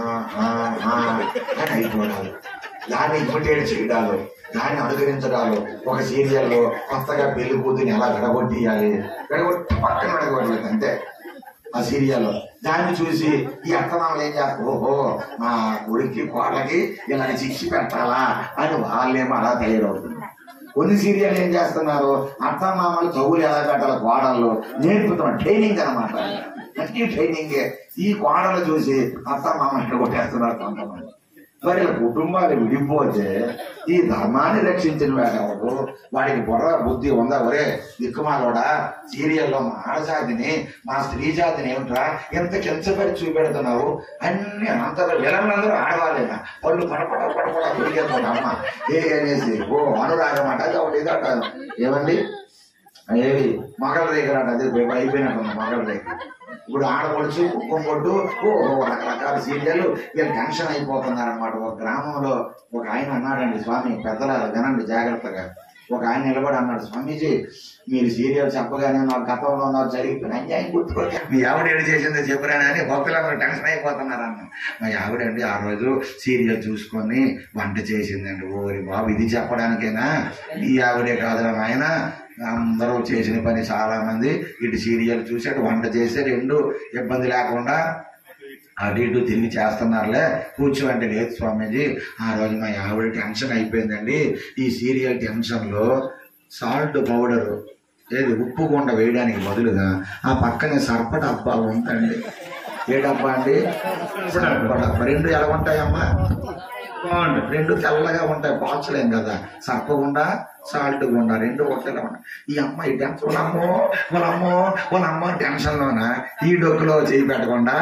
Speaker 3: అని అయిపోవడాలు దాన్ని ఇమిటేట్ చేయడాలు దాన్ని అనుకరించడాలు ఒక సీరియల్లో కొత్తగా పెళ్లి కూతుని ఎలా విడగొట్టియాలి విడగొట్టి పక్కన విడగొట్టలేదు అంతే ఆ సీరియల్లో దాన్ని చూసి ఈ అత్తమామలు ఏం చేస్తారు ఓహో మా కొడుక్కి కోళ్ళకి ఇలా శిక్ష పెట్టాలా అని వాళ్ళేమో అలా తయారవుతుంది కొన్ని సీరియల్ ఏం చేస్తున్నారు అత్తమామలు చదువులు ఎలా పెట్టాలి కోడల్లో నేర్పుతున్నాం ట్రైనింగ్ అనమాట మంచి ట్రైనింగ్ ఈ కోడలు చూసి అత్తమామ ఇక్కడ కొట్టేస్తున్నారు కొంతమంది మరి ఇలా కుటుంబాలు విడిపోతే ఈ ధర్మాన్ని రక్షించిన వాడు ఎవరు వాడికి బుర్ర బుద్ధి ఉందా ఒరే దిక్కుమాలోడా సీరియల్లో మా ఆడజాతిని మా స్త్రీ జాతిని ఏమిట్రా ఎంత కించపరి చూపెడుతున్నావు అన్ని అంతగా విలన్లందరూ ఆడవాళ్ళేనా వాళ్ళు పడపడ పడపడ తిరిగేస్తుంది అమ్మ ఏ అనేసి ఓ అనురాగం అట అది ఒకటి ఇదట ఏమండి ఏది మగల దగ్గర అట అది అయిపోయినట్టు మగల దగ్గర ఇప్పుడు ఆడపడుచు కుక్కం కొట్టు ఓ రకరకాల సీరియల్ వీళ్ళు టెన్షన్ అయిపోతున్నారు అనమాట ఒక గ్రామంలో ఒక ఆయన అన్నాడండి స్వామి పెద్దల వినండి జాగ్రత్తగా ఒక ఆయన నిలబడి అన్నాడు స్వామీజీ మీరు సీరియల్ చెప్పగానే నా గతంలో నాకు జరిగిపోయిన అన్యాయం గుర్తుకొచ్చి మీ ఆవిడ ఏడు చేసిందో చెప్పురాని అని భక్తులందరూ టెన్షన్ అయిపోతున్నారు అన్న మా ఆవిడండి ఆ రోజు సీరియల్ చూసుకొని వంట చేసిందండి ఓరి బాబు ఇది చెప్పడానికేనా ఈ ఆవిడే కాదురా నాయన అందరూ చేసిన పని చాలా మంది ఇటు సీరియల్ చూసి అటు వంట చేసి రెండు ఇబ్బంది లేకుండా అటు ఇటు తిరిగి చేస్తున్నారులే కూర్చో అంటే లేదు స్వామీజీ ఆ రోజు మా ఆవిడ టెన్షన్ అయిపోయిందండి ఈ సీరియల్ టెన్షన్లో సాల్ట్ పౌడర్ ఏది ఉప్పు కొండ వేయడానికి బదులుగా ఆ పక్కనే సర్ప డబ్బా ఉందండి ఏ డబ్బా అండి సర్ప డబ్బా రెండు ఎలా ఉంటాయమ్మా
Speaker 1: బాగుంది
Speaker 3: రెండు తెల్లగా ఉంటాయి పాల్చలేం కదా సర్పగుండా సాల్ట్ గుండా రెండు ఒకేలా ఉంటాయి ఈ అమ్మాయి టెన్షన్ వాళ్ళమ్మో వాళ్ళమ్మో వాళ్ళమ్మ టెన్షన్ లోన ఈ డొక్కులో చేయి పెట్టకుండా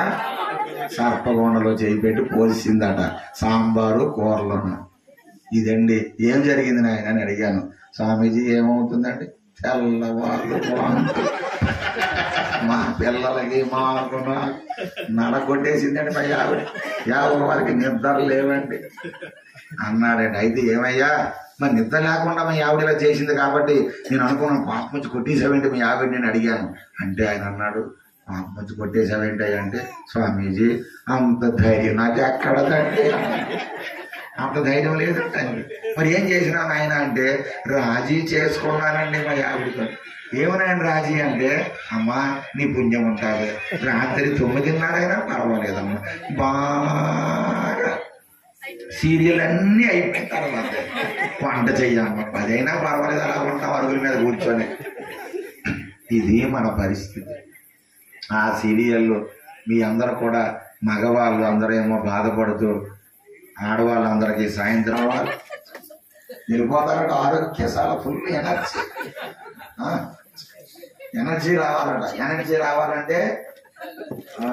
Speaker 3: సర్పగుండలో చేయి పెట్టి పోసిందట సాంబారు కూరలోన ఇదండి ఏం జరిగింది నాయన అని అడిగాను స్వామీజీ ఏమవుతుందండి తెల్లవాళ్ళు వాంతులు. మా పిల్లలకి మాకు నాకు నడగొట్టేసిందండి మా ఆవిడ యాభై వారికి నిద్ర లేవండి అన్నాడండి అయితే ఏమయ్యా మరి నిద్ర లేకుండా మీ ఆవిడ ఇలా చేసింది కాబట్టి నేను అనుకున్నాను పాపం వచ్చి కొట్టేసావేంటి మీ ఆవిడ నేను అడిగాను అంటే ఆయన అన్నాడు పాపం వచ్చి కొట్టేసావేంటి అయ్యా అంటే స్వామీజీ అంత ధైర్యం నాకు ఎక్కడదండి అంత ధైర్యం లేదు తండ్రి మరి ఏం చేసినా ఆయన అంటే రాజీ చేసుకున్నానండి మా ఆవిడతో ఏమనండి రాజీ అంటే అమ్మా నీ పుణ్యం ఉంటుంది రాత్రి తొమ్మిదిన్నరైనా పర్వాలేదమ్మా బాగా సీరియల్ అన్నీ అయిపోయిన తర్వాత వంట చెయ్యమ్మా పదైనా పర్వాలేదు అలా ఉంటాం అరుగుల మీద కూర్చొని ఇది మన పరిస్థితి ఆ సీరియల్లో మీ అందరూ కూడా మగవాళ్ళు అందరూ ఏమో బాధపడుతూ ఆడవాళ్ళందరికీ సాయంత్రం వాళ్ళు వెళ్ళిపోతారట ఆరోగ్య చాలా ఫుల్ ఎనర్జీ ఆ, ఎనర్జీ రావాలట ఎనర్జీ రావాలంటే ఆ,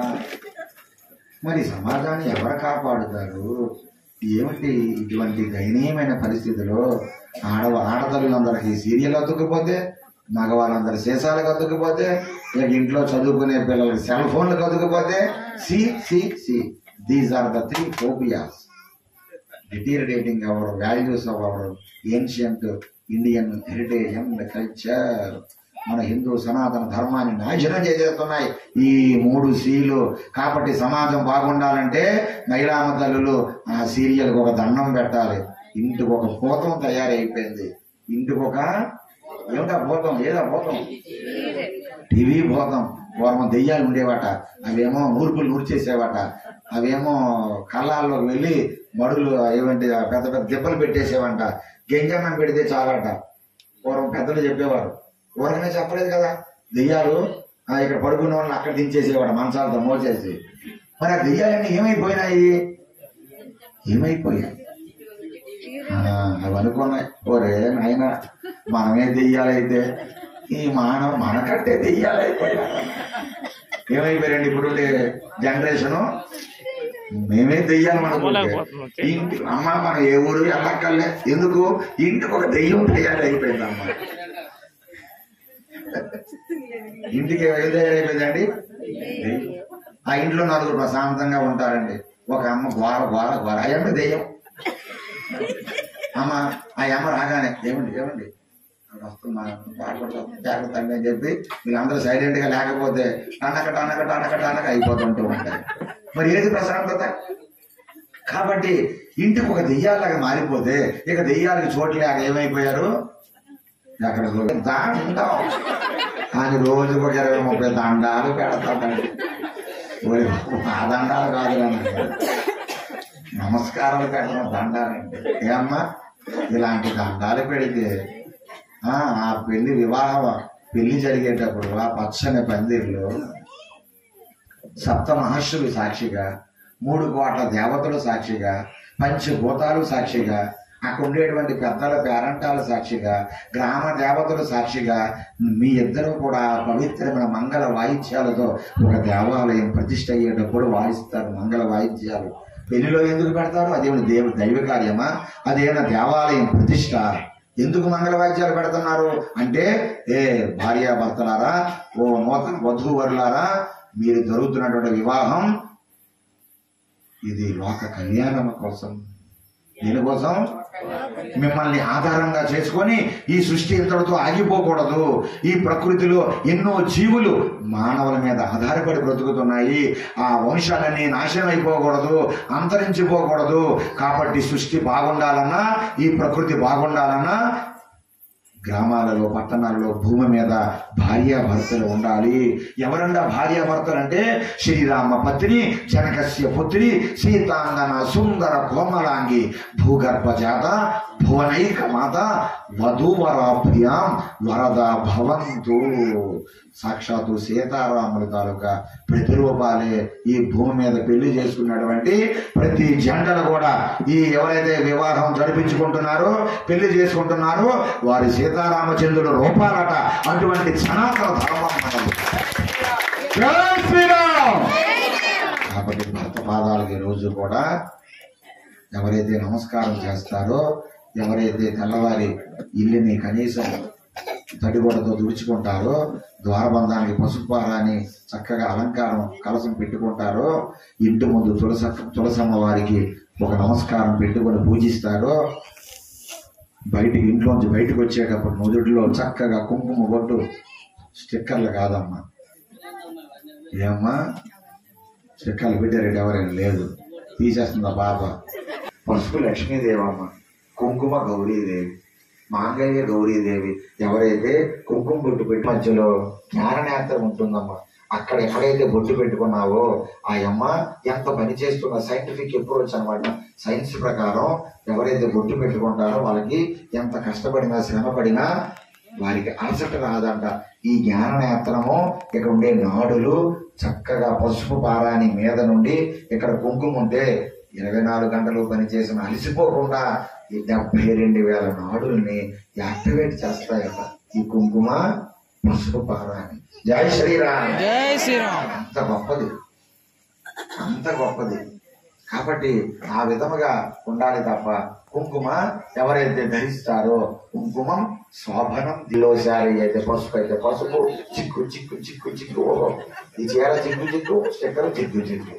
Speaker 3: మరి సమాజాన్ని ఎవరు కాపాడుతారు ఏమిటి ఇటువంటి దయనీయమైన పరిస్థితిలో ఆడవ ఆడతల్లందరికీ సీరియల్ అతుక్కుపోతే మగవాళ్ళందరూ సీసాలకు అతుక్కుపోతే ఇక ఇంట్లో చదువుకునే పిల్లలకి సెల్ ఫోన్లకు అతుక్కుపోతే C C C these are the three phobias deteriorating our values of our ancient Indian heritage and culture మన హిందూ సనాతన ధర్మాన్ని నాశనం చేసేస్తున్నాయి ఈ మూడు సీలు కాబట్టి సమాజం బాగుండాలంటే మహిళామ తల్లులు ఆ సీరియల్కి ఒక దండం పెట్టాలి ఇంటికి ఒక భూతం తయారైపోయింది ఇంటికి ఒక ఏమిటా భూతం ఏదా భూతం టీవీ భూతం పూర్వం దెయ్యాలు ఉండేవాట అవేమో నూర్పులు నూర్చేసేవాట అవేమో కళ్ళాల్లోకి వెళ్ళి మడులు ఏమంటే పెద్ద పెద్ద దెబ్బలు పెట్టేసేవంట గెంజన్నం పెడితే చాలట పూర్వం పెద్దలు చెప్పేవారు ఊరకనే చెప్పలేదు కదా దెయ్యాలు ఆ, ఇక్కడ పడుకున్న వాళ్ళని అక్కడ దించేసేవాడు మంచాలతో మోసేసి మరి ఆ దెయ్యాలన్నీ ఏమైపోయినాయి ఏమైపోయాయి ఆ, అవి అనుకున్నాయి ఓరే నాయన మనమే దెయ్యాలైతే ఈ మానవ మనకంటే దెయ్యాలైపోయారు ఏమైపోయారండి ఇప్పుడు జనరేషను మేమే దెయ్యాలి అనుకుంటే ఇంటి అమ్మ మనం ఏ ఊరు వెళ్ళక్కర్లే ఎందుకు ఇంటికి ఒక దెయ్యం దెయ్యాలి అయిపోయింది అమ్మ ఇంటికి ఏ దెయ్యం అయిపోయిందండి దెయ్యం. ఆ ఇంట్లో నలుగురు ప్రశాంతంగా ఉంటారండి ఒక అమ్మ గోర గోర గోర అయ్యమ్మ దెయ్యం అమ్మ ఆ అమ్మ రాగానే ఏమండి ఏమండి ఆవిడ వస్తున్నా బాధపడతా జాగ్రత్త అండి అని చెప్పి వీళ్ళందరూ సైలెంట్ గా లేకపోతే టనక టనక టనక టనక అయిపోతుంటూ ఉంటాయి మరి ఏది ప్రశాంతత కాబట్టి ఇంటికి ఒక దెయ్యాలాగా మారిపోతే ఇక దెయ్యాలకి చోట్లేక ఏమైపోయారు అక్కడ దండం అని రోజుకు ఒక ఇరవై ముప్పై దండాలు పెడతాడండి ఓయ్, ఆ దండాలు కాదు అన్నాడు. నమస్కారాలు పెట్టడం దండాలండి ఏమ్మా ఇలాంటి దండాలు పెడితే ఆ ఆ పెళ్లి వివాహ పెళ్లి జరిగేటప్పుడు ఆ పచ్చని పందిర్లు సప్త మహర్షులు సాక్షిగా మూడు కోట్ల దేవతలు సాక్షిగా పంచభూతాలు సాక్షిగా అక్కడ ఉండేటువంటి పెద్దల పేరంటాలు సాక్షిగా గ్రామ దేవతలు సాక్షిగా మీ ఇద్దరు కూడా పవిత్రమైన మంగళ వాయిద్యాలతో ఒక దేవాలయం ప్రతిష్ట అయ్యేటప్పుడు వాయిస్తారు మంగళ వాయిద్యాలు పెళ్లిలో ఎందుకు పెడతారు అదేమైనా దేవ దైవ కార్యమా అదేమైనా దేవాలయం ప్రతిష్ట ఎందుకు మంగళ వాయిద్యాలు పెడుతున్నారు అంటే ఏ భార్యాభర్తలారా ఓ నూతన వధూవరులారా మీరు జరుగుతున్నటువంటి వివాహం ఇది లోక కళ్యాణం కోసం దేనికోసం మిమ్మల్ని ఆధారంగా చేసుకొని ఈ సృష్టి ఇంతటితో ఆగిపోకూడదు ఈ ప్రకృతిలో ఎన్నో జీవులు మానవుల మీద ఆధారపడి బ్రతుకుతున్నాయి ఆ వంశాలన్నీ నాశనం అయిపోకూడదు అంతరించిపోకూడదు కాబట్టి సృష్టి బాగుండాలన్నా ఈ ప్రకృతి బాగుండాలన్నా గ్రామాలలో పట్టణాలలో భూమి మీద భార్యాభర్తలు ఉండాలి ఎవరన్నా భార్యాభర్తలు అంటే శ్రీరామ పత్ని జనకస్య పుత్రి సీతాంగన సుందర కోమలాంగి భూగర్భ జాత భువనైక మాత వధూవరాభ్యాం వరద భవంతు సాక్షాత్తు సీతారాముల తాలూకా ప్రతిరూపాలే ఈ భూమి మీద పెళ్లి చేసుకున్నటువంటి ప్రతి జంటలు కూడా ఈ ఎవరైతే వివాహం జరిపించుకుంటున్నారో పెళ్లి చేసుకుంటున్నారో వారి సీతారామచంద్రుడు రూపాలట అటువంటి సనాతన ధర్మం మనది
Speaker 1: జై శ్రీరామ్
Speaker 3: కాబట్టి భర్త పాదాలకి రోజు కూడా ఎవరైతే నమస్కారం చేస్తారో ఎవరైతే తెల్లవారి ఇల్లుని కనీసం తడిగొడతో తుడుచుకుంటారో ద్వారబంధానికి పసుపారాన్ని చక్కగా అలంకారం కలసం పెట్టుకుంటారో ఇంటి ముందు తులస తులసమ్మ వారికి ఒక నమస్కారం పెట్టుకొని పూజిస్తారో బయటికి ఇంట్లోంచి బయటకు వచ్చేటప్పుడు నుదుటిలో చక్కగా కుంకుమ బొట్టు స్టిక్కర్లు కాదమ్మా ఏమ్మా స్టిక్కర్లు పెట్టారు ఎవరైనా లేదు తీసేస్తుందా బాబ పసుపు లక్ష్మీదేవమ్మ కుంకుమ గౌరీదేవి మాంగళ్య గౌరీదేవి ఎవరైతే కుంకుమ బొట్టు పెట్టి మధ్యలో జ్ఞాననేత్రం ఉంటుందమ్మా అక్కడ ఎక్కడైతే బొట్టు పెట్టుకున్నావో ఆ అమ్మ ఎంత పని చేస్తున్న సైంటిఫిక్ అప్రోచ్ అనమాట సైన్స్ ప్రకారం ఎవరైతే బొట్టు పెట్టుకుంటారో వాళ్ళకి ఎంత కష్టపడినా శ్రమ పడినా వారికి అలసట రాదంట ఈ జ్ఞాన నేత్రము ఇక్కడ ఉండే నాడులు చక్కగా పసుపు పారాని మీద నుండి ఇక్కడ కుంకుమ ఉంటే ఇరవై నాలుగు గంటలు పనిచేసిన అలసిపోకుండా ఈ డెబ్బై రెండు వేల నాడుల్ని యాక్టివేట్ చేస్తాయట ఈ కుంకుమ పసుపు పారాని జై శ్రీరామ్
Speaker 4: జై శ్రీరామ్
Speaker 3: అంత గొప్పది అంత గొప్పది కాబట్టి ఆ విధముగా ఉండాలి తప్ప కుంకుమ ఎవరైతే ధరిస్తారో కుంకుమం శోభనం దిలోసారి అయితే పసుపు అయితే పసుపు చిక్కు చిక్కు చిక్కు చిక్కు ఓ, ఈ చీర చిక్కు చిక్కు స్టిక్కర్ చిక్కు చిక్కు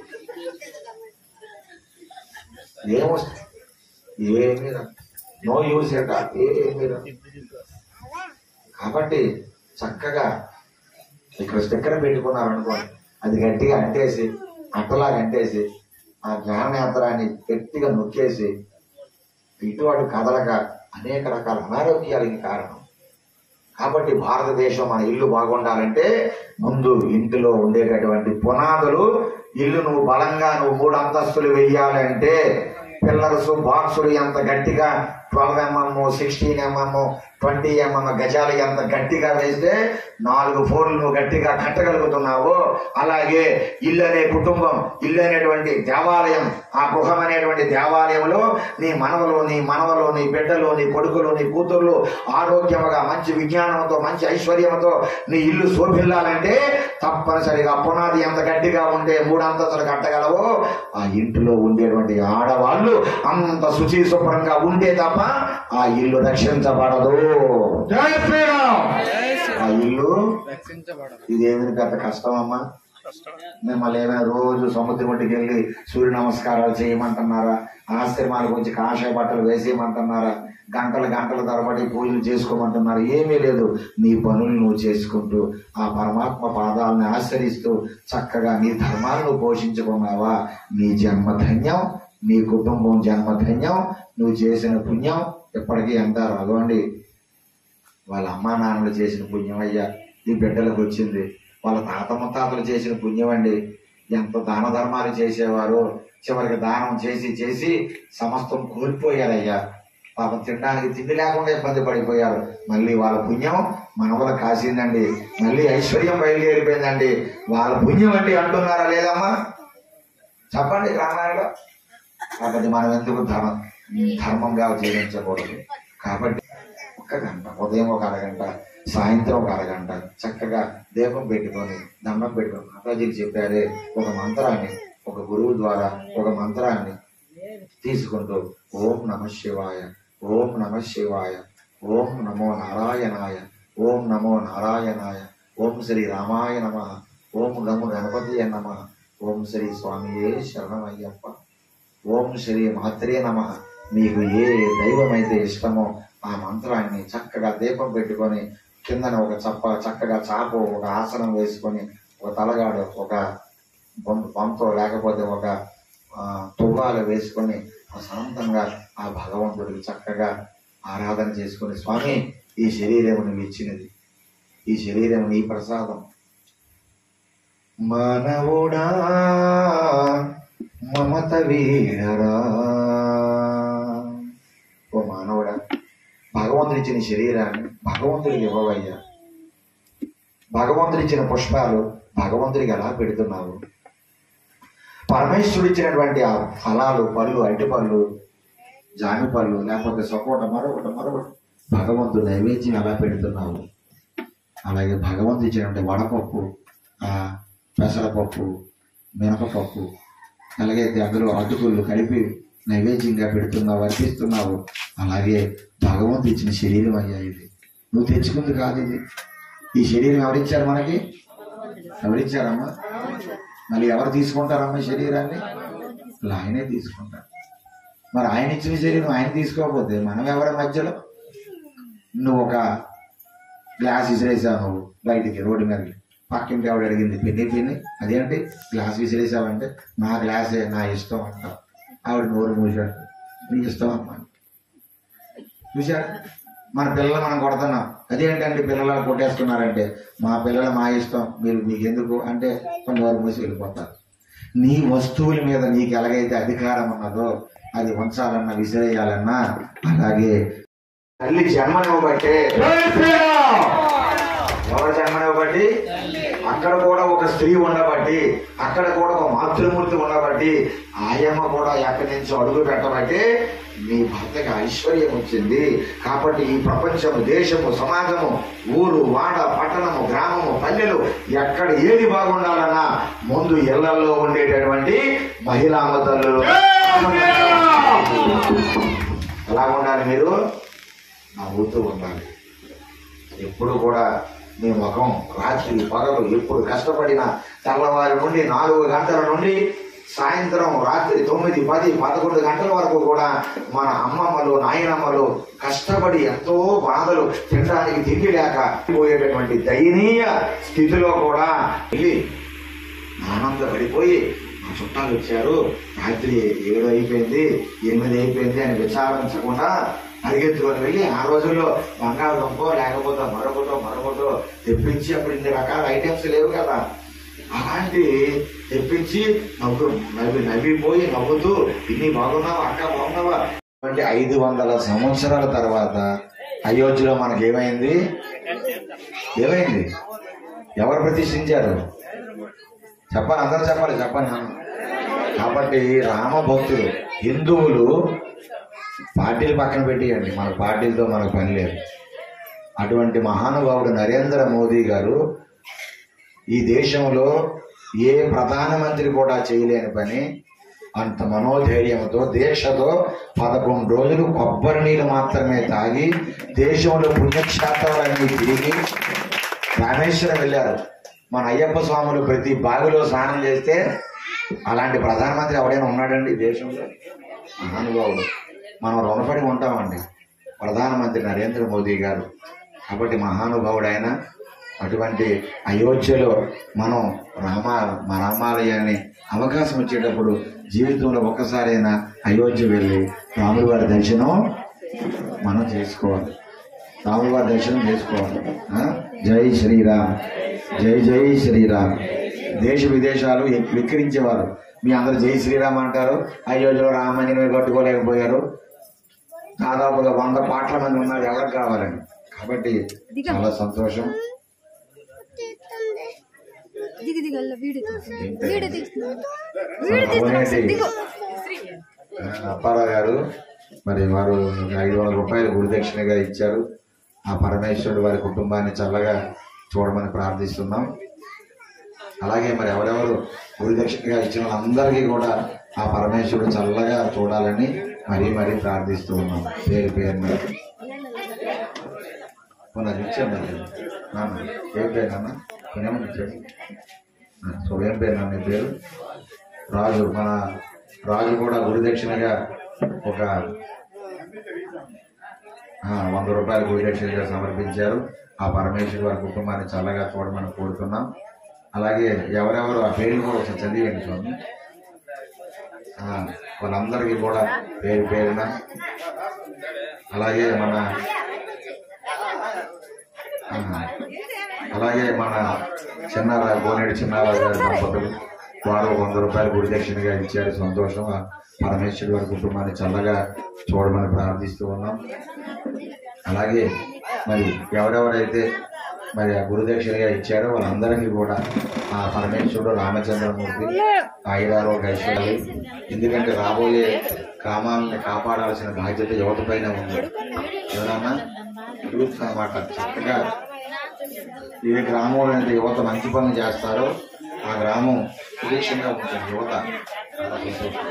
Speaker 3: ఏమొస్తుంది ఏమీ రా నో యూస్ ఎట ఏమీ రా కాబట్టి చక్కగా ఇక్కడ స్టిక్కర్ పెట్టుకున్నారు అనుకోండి అది గట్టిగా అంటేసి అట్టలాగా అంటేసి ఆ జ్ఞానయాత్రాన్ని గట్టిగా నొక్కేసి ఇటువంటి కదలక అనేక రకాల అనారోగ్యాలకి కారణం కాబట్టి భారతదేశం మన ఇల్లు బాగుండాలంటే ముందు ఇంటిలో ఉండేటటువంటి పునాదులు ఇల్లు నువ్వు బలంగా నువ్వు మూడు అంతస్తులు వెయ్యాలంటే పిల్లర్స్ బాక్సులు ఎంత గట్టిగా twelve mm sixteen mm twenty mm గజాలు ఎంత గట్టిగా వేస్తే నాలుగు ఫోర్లు నువ్వు గట్టిగా కట్టగలుగుతున్నావో అలాగే ఇల్లు అనే కుటుంబం ఇల్లు అనేటువంటి దేవాలయం ఆ గృహం అనేటువంటి దేవాలయంలో నీ మనవలు నీ మనవలు నీ బిడ్డలు నీ కొడుకులు నీ కూతుర్లు ఆరోగ్యముగా మంచి విజ్ఞానంతో మంచి ఐశ్వర్యంతో నీ ఇల్లు శోభిల్లాలంటే తప్పనిసరిగా పునాది ఎంత గట్టిగా ఉంటే మూడు అంతస్తులు కట్టగలవో ఆ ఇంటిలో ఉండేటువంటి ఆడవాళ్ళు అంత శుచి శుభ్రంగా ఉంటే తప్ప ఆ ఇల్లు రక్షించబడదు
Speaker 1: జై శ్రీరామ్
Speaker 3: ఆ ఇల్లు ఇదేమి పెద్ద కష్టం అమ్మా మిమ్మల్ని ఏమైనా రోజు సముద్రం ఒడ్డుకి వెళ్ళి సూర్య నమస్కారాలు చేయమంటున్నారా ఆశ్రమాలకు వచ్చి కాషాయ బట్టలు వేసేయమంటున్నారా గంటలు గంటల తరబడి పూజలు చేసుకోమంటున్నారు ఏమీ లేదు నీ పనులు నువ్వు చేసుకుంటూ ఆ పరమాత్మ పాదాలను ఆశ్రయిస్తూ చక్కగా నీ ధర్మాలను పోషించుకున్నావా నీ జన్మధన్యం నీ కుటుంబం జన్మధన్యం నువ్వు చేసిన పుణ్యం ఎప్పటికీ ఎంత రాగండి వాళ్ళ అమ్మా నాన్నలు చేసిన పుణ్యం అయ్యా ఈ బిడ్డలకు వచ్చింది వాళ్ళ తాత ముత్తాతలు చేసిన పుణ్యం అండి ఎంత దాన ధర్మాలు చేసేవారు చివరికి దానం చేసి చేసి సమస్తం కోల్పోయారయ్యా పాపం తినడానికి తిండి లేకుండా ఇబ్బంది పడిపోయారు మళ్ళీ వాళ్ళ పుణ్యం మనవల కాసిందండి మళ్ళీ ఐశ్వర్యం బయలుదేరిపోయిందండి వాళ్ళ పుణ్యం అండి అంటున్నారా లేదమ్మా చెప్పండి గ్రామాల్లో కాబట్టి మనం ఎందుకు ధర్మం ధర్మంగా జీవించకూడదు కాబట్టి ఒక గంట ఉదయం ఒక అరగంట సాయంత్రం ఒక అరగంట చక్కగా దీపం పెట్టుకొని దండం పెట్టుకొని మాతాజీలు చెప్పారే ఒక మంత్రాన్ని ఒక గురువు ద్వారా ఒక మంత్రాన్ని తీసుకుంటూ ఓం నమ శివాయ ఓం నమ శివాయ ఓం నమో నారాయణాయ ఓం నమో నారాయణాయ ఓం శ్రీ రామాయ నమ ఓం గము గణపతి నమ ఓం శ్రీ స్వామియే శరణమయ్యప్ప ఓం శ్రీ మాత్రే నమ మీకు ఏ దైవమైతే ఇష్టమో ఆ మంత్రాన్ని చక్కగా దీపం పెట్టుకొని కిందన ఒక చప్ప చక్కగా చాపు ఒక ఆసనం వేసుకొని ఒక తలగాడు ఒక బొం- బొంతో లేకపోతే ఒక ఆ, తువ్వాలు వేసుకొని ప్రశాంతంగా ఆ భగవంతుడికి చక్కగా ఆరాధన చేసుకొని స్వామి ఈ శరీరం నువ్వు ఇచ్చినది ఈ శరీరం నీ ప్రసాదం మానవుడా మమత వీడరా ఓ మానవుడా భగవంతుడు ఇచ్చిన శరీరాన్ని భగవంతుడికి ఇవ్వవయ్యా భగవంతుడు ఇచ్చిన పుష్పాలు భగవంతుడికి ఎలా పెడుతున్నావు పరమేశ్వరుడు ఇచ్చినటువంటి ఆ ఫలాలు పళ్ళు అరటి పళ్ళు జామి పళ్ళు లేకపోతే సపోట మరొకటి మరొకటి భగవంతుడు నైవేద్యం ఎలా పెడుతున్నావు అలాగే భగవంతుడు ఇచ్చినటువంటి వడపప్పు ఆ పెసరపప్పు మినపపప్పు అలాగైతే అందులో అటుకులు కలిపి నైవేద్యంగా పెడుతున్నావు అర్పిస్తున్నావు అలాగే భగవంతుడు ఇచ్చిన శరీరం అయ్యా ఇది నువ్వు తెచ్చుకుంది కాదు ఇది ఈ శరీరం ఎవరిచ్చారు మనకి ఎవరిచ్చారమ్మా మళ్ళీ ఎవరు తీసుకుంటారమ్మా ఈ శరీరాన్ని అలా ఆయనే తీసుకుంటారు మరి ఆయన ఇచ్చిన శరీరం ఆయన తీసుకోకపోతే మనం ఎవరి మధ్యలో నువ్వు ఒక గ్లాస్ విసిరేసావు నువ్వు బయటికి రోడ్డు మీదకి పక్కింటి ఆవిడ అడిగింది పిన్ని పిన్ని అదేంటి గ్లాస్ విసిరేసావంటే నా గ్లాసే నా ఇష్టం అంటావు ఆవిడ నోరు మూసాడు నీ ఇష్టం అమ్మా చూశారు మన పిల్లలు మనం కొడుతున్నాం అదేంటంటే పిల్లలు అలా కొట్టేస్తున్నారంటే మా పిల్లలు మా ఇష్టం మీరు మీకు ఎందుకు అంటే కొన్ని వారు మూసి వెళ్ళిపోతారు నీ వస్తువుల మీద నీకు ఎలాగైతే అధికారం ఉన్నదో అది ఉంచాలన్నా విసిరేయాలన్నా అలాగే తల్లి జన్మనివ్వబట్టే
Speaker 1: జై శ్రీరామ్
Speaker 3: ఎవరు జన్మనివ్వబట్టి అక్కడ కూడా ఒక స్త్రీ ఉండబట్టి అక్కడ కూడా ఒక మాతృమూర్తి ఉండబట్టి ఆయమ్మ కూడా ఎక్కడి నుంచో అడుగు పెట్టబట్టి మీ భర్తకి ఐశ్వర్యం వచ్చింది కాబట్టి ఈ ప్రపంచము దేశము సమాజము ఊరు వాడ పట్టణము గ్రామము పల్లెలు ఎక్కడ ఏది బాగుండాలన్నా ముందు ఇళ్లలో ఉండేటటువంటి మహిళా తల్లులు ఎలా ఉండాలి మీరు నవ్వుతూ ఉండాలి ఎప్పుడు కూడా మీ ముఖం రాత్రి పగలు ఎప్పుడు కష్టపడినా తెల్లవారి నుండి నాలుగు గంటల నుండి సాయంత్రం రాత్రి తొమ్మిది పది పదకొండు గంటల వరకు కూడా మన అమ్మమ్మలు నాయనమ్మలు కష్టపడి ఎంతో బాధలు తినడానికి తిండి లేక పోయేటటువంటి దయనీయ స్థితిలో కూడా వెళ్ళి ఆనందపడిపోయి మా చుట్టాలు వచ్చారు రాత్రి ఏడు అయిపోయింది ఎనిమిది అయిపోయింది అని విచారించకుండా పరిగెత్తుకొని వెళ్ళి ఆ రోజుల్లో బంగాళదుంపో లేకపోతే మరొకటో మరొకటో తెప్పించి అప్పుడు ఇన్ని రకాల ఐటమ్స్ లేవు కదా అలాంటి తెప్పించి నవ్వు నవ్వి నవ్విపోయి నవ్వుతూ ఇన్ని బాగున్నావా అక్క బాగున్నావా అంటే ఐదు వందల సంవత్సరాల తర్వాత అయోధ్యలో మనకి ఏమైంది ఏమైంది ఎవరు ప్రతిష్ఠించారు చెప్పాలి అందరూ చెప్పాలి చెప్పండి నాన్న. కాబట్టి రామ భక్తులు హిందువులు పార్టీలు పక్కన పెట్టేయండి మన పార్టీలతో మనకు పని లేదు అటువంటి మహానుభావుడు నరేంద్ర మోదీ గారు ఈ దేశంలో ఏ ప్రధానమంత్రి కూడా చేయలేని పని అంత మనోధైర్యంతో దీక్షతో పదకొండు రోజులు కొబ్బరి నీళ్ళు మాత్రమే తాగి దేశంలో పుణ్యక్షేత్రాలన్నీ తిరిగి రామేశ్వరం వెళ్ళారు మన అయ్యప్ప స్వాములు ప్రతి బావిలో స్నానం చేస్తే అలాంటి ప్రధానమంత్రి ఎవడైనా ఉన్నాడండి ఈ దేశంలో మహానుభావుడు మనం రుణపడి ఉంటామండి ప్రధానమంత్రి నరేంద్ర మోదీ గారు కాబట్టి మహానుభావుడు ఆయన అటువంటి అయోధ్యలో మనం రామ మా రామాలయాన్ని అవకాశం వచ్చేటప్పుడు జీవితంలో ఒక్కసారైనా అయోధ్య వెళ్ళి రాముడి వారి దర్శనం మనం చేసుకోవాలి రాముడి వారి దర్శనం చేసుకోవాలి ఆ? జై శ్రీరామ్ జై జై శ్రీరామ్ దేశ విదేశాలు విక్రించేవారు మీ అందరు జై శ్రీరామ్ అంటారు అయోధ్యలో రామంజనం కట్టుకోలేకపోయారు దాదాపుగా వంద పాటల మంది ఉన్నారు ఎవరికి కావాలని కాబట్టి చాలా సంతోషం
Speaker 4: దిగు దిగు అల్ల వీడియో తీసి
Speaker 3: ఏంటి?
Speaker 4: వీడియో తీస్తున్నాను
Speaker 3: అవునండి. అప్పారావు గారు మరి వారు ఐదు వందల రూపాయలు గురుదక్షిణగా ఇచ్చారు ఆ పరమేశ్వరుడు వారి కుటుంబాన్ని చల్లగా చూడమని ప్రార్థిస్తున్నాం అలాగే మరి ఎవరెవరు గురుదక్షిణగా ఇచ్చిన వాళ్ళందరికీ కూడా ఆ పరమేశ్వరుడు చల్లగా చూడాలని మరీ మరీ ప్రార్థిస్తూ ఉన్నాం పేరు పేరున మొన్న ఇచ్చాను మరి. నాన్న ఏం పేరు నాన్న పుణ్యమని ఇచ్చాడు ఆ, సో ఏం పేరు నాన్న నీ పేరు రాజు మన రాజు కూడా గురుదక్షిణగా ఒక ఆ, వంద రూపాయలు గురుదక్షిణగా సమర్పించారు ఆ పరమేశ్వరు వారి కుటుంబాన్ని చల్లగా చూడమని కోరుతున్నాం అలాగే ఎవరెవరు ఆ పేర్లు కూడా ఒకసారి చదివండి స్వామి ఆ, వాళ్ళందరికీ కూడా పేరు పేరున అలాగే మన ఆ, అలాగే మన చిన్నారా గోనేడు చిన్నారావు గారి దంపతులు వారు వంద రూపాయలు గురుదక్షిణగా ఇచ్చారు సంతోషం ఆ పరమేశ్వరుడు వారి కుటుంబాన్ని చల్లగా చూడమని ప్రార్థిస్తూ ఉన్నాం అలాగే మరి ఎవరెవరైతే మరి ఆ గురుదక్షిణగా ఇచ్చారో వాళ్ళందరికీ కూడా ఆ పరమేశ్వరుడు రామచంద్రమూర్తి ఆయురారోగ్య ఐశ్వర్యాలు ఎందుకంటే రాబోయే గ్రామాలను కాపాడాల్సిన బాధ్యత యువత పైన ఉంది ఎవరన్నా యూత్ అన్నమాట చక్కగా ఏ గ్రామంలో అయితే యువత మంచి పనులు చేస్తారో ఆ గ్రామం సుభిక్షంగా ఉంటుంది యువత చాలా సంతోషం.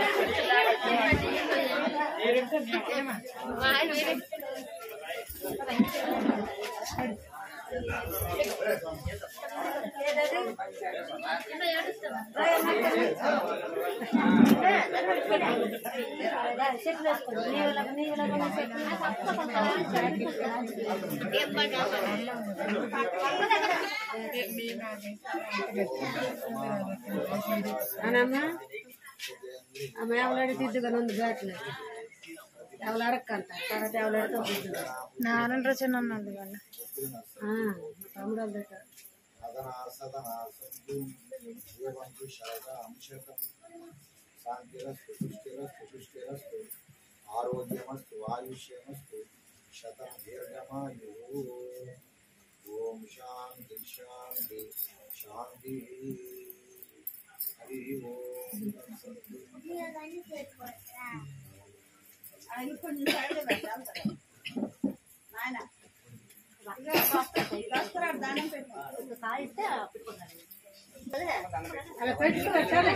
Speaker 4: అనమ్మ ఆమె ఎవలాడి తిద్దుగా ఉంది బ్యాట్లు ఎవలాడకంట తర్వాత ఎవలాడితే తిద్దుగా
Speaker 5: నారాయణ రచన అన్నది వాళ్ళ
Speaker 4: తమ్ముడు వాళ్ళ దగ్గర
Speaker 3: ఆరోగ్యమస్తు ఆయుష్యమస్తు శతం దీర్ఘమాయు ఓం శాంతి శాంతి శాంతి హరి ఓం
Speaker 4: అలా పెట్టుకోవచ్చాలే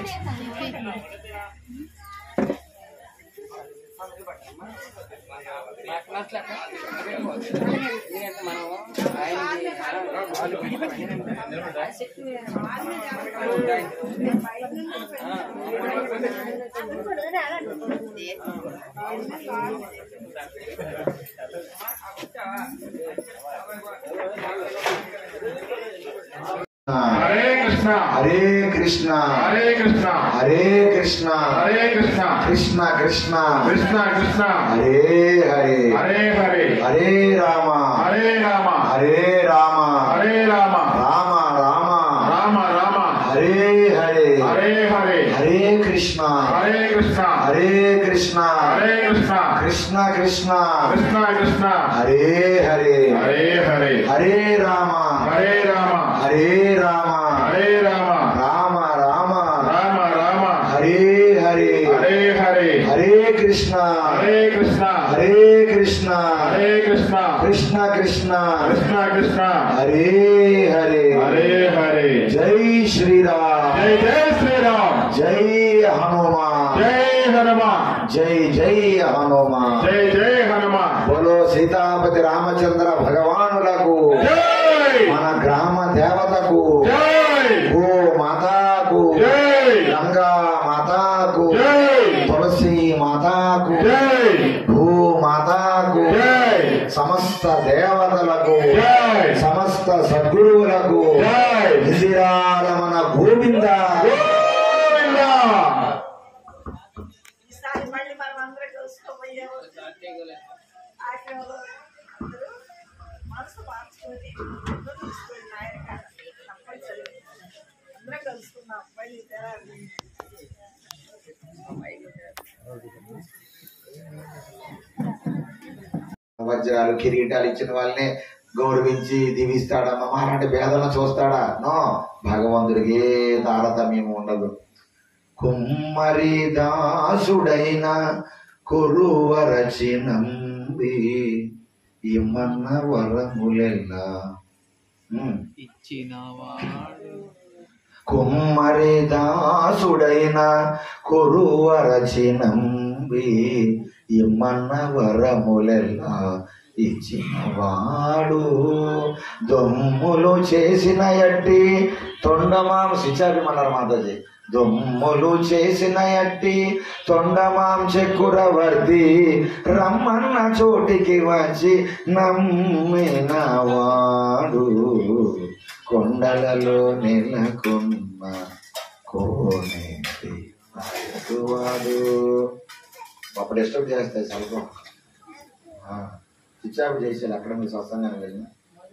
Speaker 1: హరే కృష్ణ
Speaker 3: హరే కృష్ణ
Speaker 1: హరే కృష్ణ
Speaker 3: హరే కృష్ణ
Speaker 1: హరే కృష్ణ
Speaker 3: కృష్ణ కృష్ణ
Speaker 1: కృష్ణ కృష్ణ
Speaker 3: హరే హరే
Speaker 1: హరే హరే
Speaker 3: హరే రామ
Speaker 1: హరే రామ
Speaker 3: హరే రామ
Speaker 1: హరే రామ
Speaker 3: రామ రామ
Speaker 1: రామ రామ
Speaker 3: హరే హరే
Speaker 1: హరే హరే
Speaker 3: హరే కృష్ణ
Speaker 1: హరే కృష్ణ
Speaker 3: హరే కృష్ణ
Speaker 1: హరే కృష్ణ
Speaker 3: కృష్ణ కృష్ణ కృష్ణ
Speaker 1: కృష్ణ కృష్ణ
Speaker 3: హరే హరే
Speaker 1: హరే హరే
Speaker 3: హరే రామ
Speaker 1: హరే రామ
Speaker 3: హరే రామ
Speaker 1: హరే రామ
Speaker 3: రామ రామ
Speaker 1: రామ రామ
Speaker 3: హరే హరే
Speaker 1: హరే హరే
Speaker 3: హరే కృష్ణ
Speaker 1: హరే కృష్ణ
Speaker 3: హరే కృష్ణ
Speaker 1: హరే కృష్ణ
Speaker 3: కృష్ణ కృష్ణ
Speaker 1: కృష్ణ కృష్ణ
Speaker 3: హరే హరే
Speaker 1: హరే హరే
Speaker 3: జై శ్రీరామ్
Speaker 1: జై జై శ్రీరామ్
Speaker 3: జై హనుమాన్
Speaker 1: జై హనుమాన్
Speaker 3: జై జై హనుమాన్
Speaker 1: జై జై హనుమాన్
Speaker 3: బోలో సీతాపతి రామచంద్ర భగవానులకు
Speaker 1: జై
Speaker 3: మన గ్రామ దేవతకు
Speaker 1: జై
Speaker 3: గో మాతాకు
Speaker 1: జై
Speaker 3: గంగా మాతాకు
Speaker 1: జై
Speaker 3: తులసి మాతాకు
Speaker 1: జై
Speaker 3: భూ మాతాకు
Speaker 1: జై
Speaker 3: సమస్త దేవతలకు
Speaker 1: జై
Speaker 3: సమస్త సద్గురువులకు
Speaker 1: జై
Speaker 3: ఇందిరారమణ గోవింద
Speaker 1: గోవిందా
Speaker 2: ఈసారి మళ్ళీ మనం అందరం కలుసుకోబోయాము ఆశ్రమంలో అందరూ మనసు మార్చుకొని అందరూ తీసుకొని నాయన కాడ తప్పనిసరి అందరం కలుసుకుందాం మళ్ళీ తెరాలి
Speaker 3: వజ్రాలు కిరీటాలు ఇచ్చిన వాళ్ళని గౌరవించి దీవిస్తాడన్న మహారాటి భేదన చూస్తాడా నో భగవంతుడికి ఏ తారతమ్యం ఉండదు కుమ్మరి దాసుడైన కొరువరచి నంబి ఇమ్మన్న వరములెల్లా ఉమ్. కుమ్మరి దాసుడైన కొరువరచి నంబి ఇమ్మన్న వరములెల్లా ఇచ్చినవాడు దొమ్ములు చేసిన ఎట్టి తొండమాం శిచాభిమన్నారు మాతాజీ దొమ్ములు చేసిన ఎట్టి తొండమాం చెక్కురవర్ది రమ్మన్న చోటికి వచ్చి నమ్మినవాడు కొండలలో నెలకొన్న కోనేటి నాయకువాడు అప్పుడు డిస్టర్బ్ చేస్తాయి సల్పం చిచ్చాపు చేసేది అక్కడ మీ స్వస్థంగానే వెళ్ళిన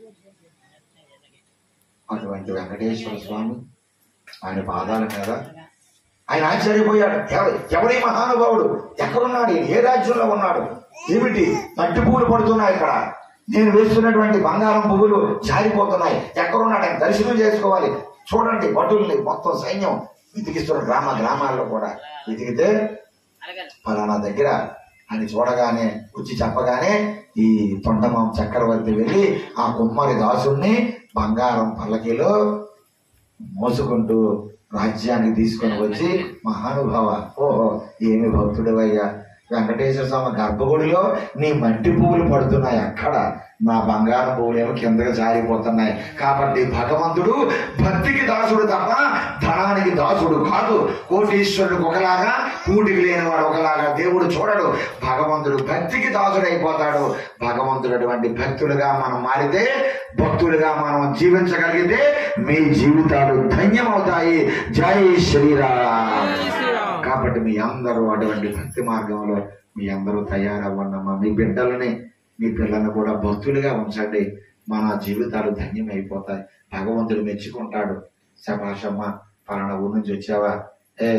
Speaker 3: అటువంటి వెంకటేశ్వర స్వామి ఆయన పాదాల మీద ఆయన ఆశ్చర్యపోయాడు ఎవరు ఎవరి మహానుభావుడు ఎక్కడున్నాడు ఈయన? ఏ రాజ్యంలో ఉన్నాడు ఏమిటి మట్టి పువ్వులు పడుతున్నాయి ఇక్కడ నేను వేస్తున్నటువంటి బంగారం పువ్వులు జారిపోతున్నాయి ఎక్కడున్నాడు ఆయన దర్శనం చేసుకోవాలి చూడండి భటుల్ని మొత్తం సైన్యం వెతికిస్తున్న గ్రామ గ్రామాల్లో కూడా వెతికితే ఫలానా దగ్గర అని చూడగానే వచ్చి చెప్పగానే ఈ తొండమాం చక్రవర్తి వెళ్ళి ఆ కుమ్మరి దాసుణ్ణి బంగారం పల్లకిలో మోసుకుంటూ రాజ్యానికి తీసుకొని వచ్చి మహానుభావ ఓహో ఏమి భక్తుడివయ్యా వెంకటేశ్వర స్వామి గర్భగుడిలో నీ మట్టి పువ్వులు పడుతున్నాయి అక్కడ నా బంగారం పువ్వులేమో కిందకి జారిపోతున్నాయి కాబట్టి భగవంతుడు భక్తికి దాసుడు తప్ప ధనానికి దాసుడు కాదు కోటీశ్వరుడు ఒకలాగా కూటికి లేనివాడు ఒకలాగా దేవుడు చూడడు భగవంతుడు భక్తికి దాసుడు అయిపోతాడు భగవంతుడు అటువంటి భక్తులుగా మనం మారితే భక్తులుగా మనం జీవించగలిగితే మీ జీవితాలు ధన్యమవుతాయి జై శ్రీరామ్ కాబట్టి మీ అందరూ అటువంటి భక్తి మార్గంలో మీ అందరూ తయారవ్వండమ్మా మీ బిడ్డలని మీ పిల్లల్ని కూడా భక్తులుగా ఉంచండి మన జీవితాలు ధన్యమైపోతాయి భగవంతుడు మెచ్చుకుంటాడు శభాషమ్మ పలానా ఊరి నుంచి వచ్చావా ఏ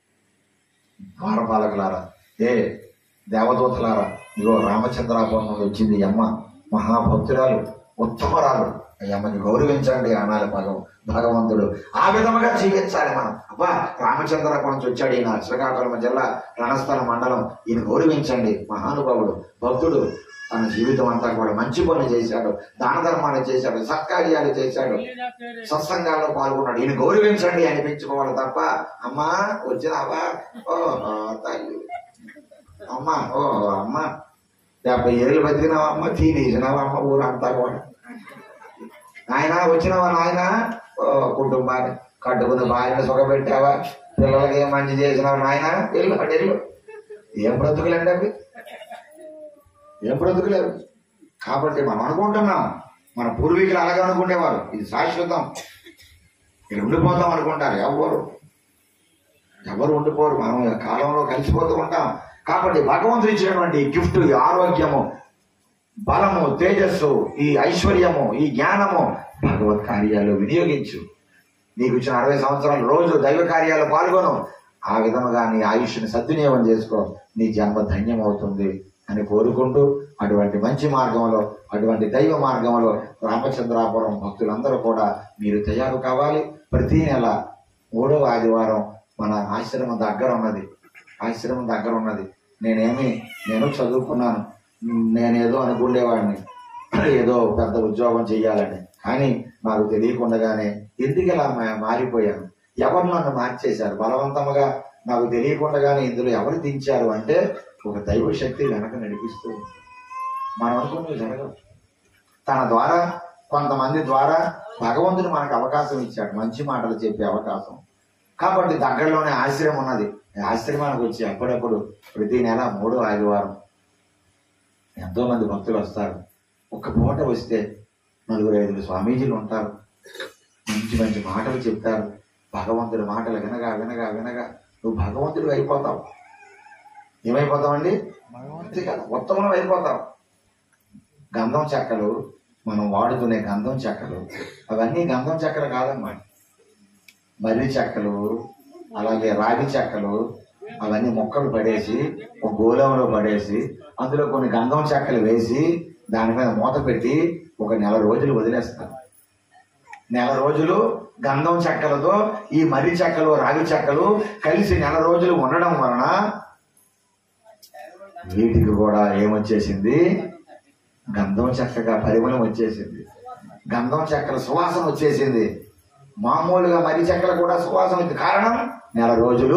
Speaker 3: ద్వారపాలకులారా ఏ దేవదూతలారా ఇగో రామచంద్రాపురం నుండి వచ్చింది ఈ అమ్మ మహాభక్తురాలు ఉత్తమరాలు ఈ అమ్మని గౌరవించండి అనాలి భగవ భగవంతుడు ఆ విధముగా జీవించాలి మనం అబ్బా రామచంద్రాపురం నుంచి వచ్చాడు ఈయన శ్రీకాకుళం జిల్లా రణస్థల మండలం ఈయన గౌరవించండి మహానుభావుడు భక్తుడు తన జీవితం అంతా కూడా మంచి పనులు చేశాడు దాన ధర్మాలు చేశాడు సత్కార్యాలు చేశాడు సత్సంగాల్లో పాల్గొన్నాడు ఈయన గౌరవించండి అనిపించుకోవాలి తప్ప అమ్మా వచ్చినావా ఓ తల్లి అమ్మా ఓ అమ్మ డెబ్బై ఏళ్ళు బతికినావా అమ్మ తీనేసినావా అమ్మ ఊరంతా కూడా నాయన వచ్చినావా నాయన ఓ కుటుంబాన్ని కట్టుకుని భార్యను సుఖపెట్టావా పిల్లలకి ఏం మంచి చేసినావు నాయన వెళ్ళు అటు వెళ్ళు ఏం బ్రతుకులండి అవి ఏం బ్రతుకులేవు కాబట్టి మనం అనుకుంటున్నాం మన పూర్వీకులు అలాగే అనుకునేవారు ఇది శాశ్వతం ఇక్కడ ఉండిపోతాం అనుకుంటారు ఎవరు ఎవరు ఉండిపోరు మనం ఈ కాలంలో కలిసిపోతూ ఉంటాం కాబట్టి భగవంతుడు ఇచ్చినటువంటి గిఫ్ట్ ఈ ఆరోగ్యము బలము తేజస్సు ఈ ఐశ్వర్యము ఈ జ్ఞానము భగవత్ కార్యాలు వినియోగించు నీకు ఇచ్చిన అరవై సంవత్సరాలు రోజు దైవ కార్యాలు పాల్గొను ఆ విధముగా నీ ఆయుష్ని సద్వినియోగం చేసుకో నీ జన్మ ధన్యం అవుతుంది అని కోరుకుంటూ అటువంటి మంచి మార్గంలో అటువంటి దైవ మార్గంలో రామచంద్రాపురం భక్తులందరూ కూడా మీరు తయారు కావాలి ప్రతి నెల మూడవ ఆదివారం మన ఆశ్రమం దగ్గర ఉన్నది ఆశ్రమం దగ్గర ఉన్నది నేనేమి నేను చదువుకున్నాను నేనేదో అనుకునేవాడిని ఏదో పెద్ద ఉద్యోగం చెయ్యాలని కానీ నాకు తెలియకుండానే ఎందుకు ఇలా మా- మారిపోయాను ఎవరు నన్ను మార్చేశారు బలవంతంగా నాకు తెలియకుండానే ఇందులో ఎవరు దించారు అంటే ఒక దైవ శక్తి వెనక నడిపిస్తూ ఉంది. మనం అనుకున్నది జరగదు తన ద్వారా కొంతమంది ద్వారా భగవంతుడు మనకు అవకాశం ఇచ్చాడు మంచి మాటలు చెప్పే అవకాశం కాబట్టి దగ్గరలోనే ఆశ్రమం ఉన్నది ఈ ఆశ్రమానికి వచ్చి అప్పుడప్పుడు ప్రతి నెల మూడో ఆదివారం ఎంతో మంది భక్తులు వస్తారు ఒక్క పూట వస్తే నలుగురు ఐదుగురు స్వామీజీలు ఉంటారు మంచి మంచి మాటలు చెప్తారు భగవంతుడి మాటలు వినగా వినగా వినగా నువ్వు భగవంతుడు అయిపోతావు ఏమైపోతావండి అంతే కదా ఉత్తమంలో అయిపోతావు గంధం చెక్కలు మనం వాడుకునే గంధం చెక్కలు అవన్నీ గంధం చెక్కలు కాదన్నమాట మర్రి చెక్కలు అలాగే రాగి చెక్కలు అవన్నీ మొక్కలు పడేసి ఒక గోళంలో పడేసి అందులో కొన్ని గంధం చెక్కలు వేసి దాని మీద మూత పెట్టి ఒక నెల రోజులు వదిలేస్తారు నెల రోజులు గంధం చెక్కలతో ఈ మర్రి చెక్కలు రాగి చెక్కలు కలిసి నెల రోజులు ఉండడం వలన వీటికి కూడా ఏమొచ్చేసింది గంధం చెక్కగా పరిమళం వచ్చేసింది గంధం చెక్కల సువాసన వచ్చేసింది మామూలుగా మర్రి చెక్కలు కూడా సువాసన ఉంది కారణం నెల రోజులు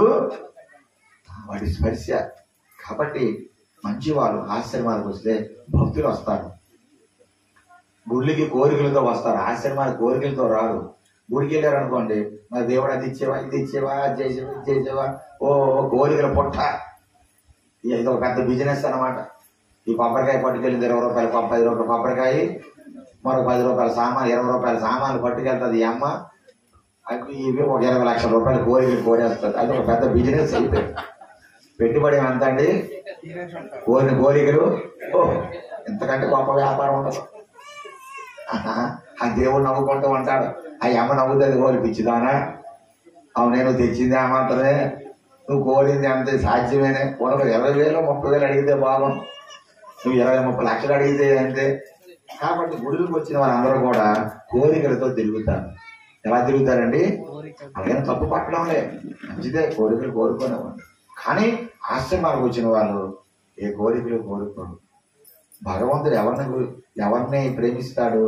Speaker 3: వాటి స్పర్శ కాబట్టి మంచి వాళ్ళు ఆశ్రమాలకు వస్తే భక్తులు వస్తారు గుళ్ళకి కోరికలతో వస్తారు ఆశ్రమానికి కోరికలతో రారు గుడికి వెళ్ళారు అనుకోండి మరి దేవుడు అది ఇచ్చేవా ఇది ఇచ్చేవా అది చేసేవా ఇది చేసేవా ఓ కోరికల పుట్ట ఇది ఒక పెద్ద బిజినెస్ అన్నమాట ఈ కొబ్బరికాయ పట్టుకెళ్ళింది ఇరవై రూపాయలు ప- పది రూపాయలు కొబ్బరికాయ మరో పది రూపాయల సామాన్ ఇరవై రూపాయల సామాన్లు పట్టుకెళ్తుంది ఈ అమ్మ అది ఇవి ఒక ఇరవై లక్షల రూపాయలు కోరికలు కోరేస్తుంది అది ఒక పెద్ద బిజినెస్ అయిపోయింది పెట్టుబడి ఎంత అండి కోరిన కోరికలు ఓ ఇంతకంటే గొప్ప వ్యాపారం ఉండదు ఆహా, ఆ దేవుడు నవ్వుకుంటూ ఉంటాడు ఆ అమ్మ నవ్వుతుంది కోరి పిచ్చిదానా అవు నేను తెచ్చింది ఆ మాత్రమే నువ్వు కోరింది అంతే సాధ్యమేనే ఒక ఇరవై వేలు ముప్పై వేలు అడిగితే బాగుంది నువ్వు ఇరవై ముప్పై లక్షలు అడిగితే అంతే కాబట్టి గుడులకు వచ్చిన వాళ్ళందరూ కూడా కోరికలతో తిరుగుతారు ఎలా తిరుగుతారండి అలాగే తప్పు పట్టడం లే మంచిదే కోరికలు కోరుకునేవాడు కానీ ఆశ్రమాలకు వచ్చిన వాళ్ళు ఏ కోరికలు కోరుకోడు భగవంతుడు ఎవరిని గు- ఎవరిని ప్రేమిస్తాడు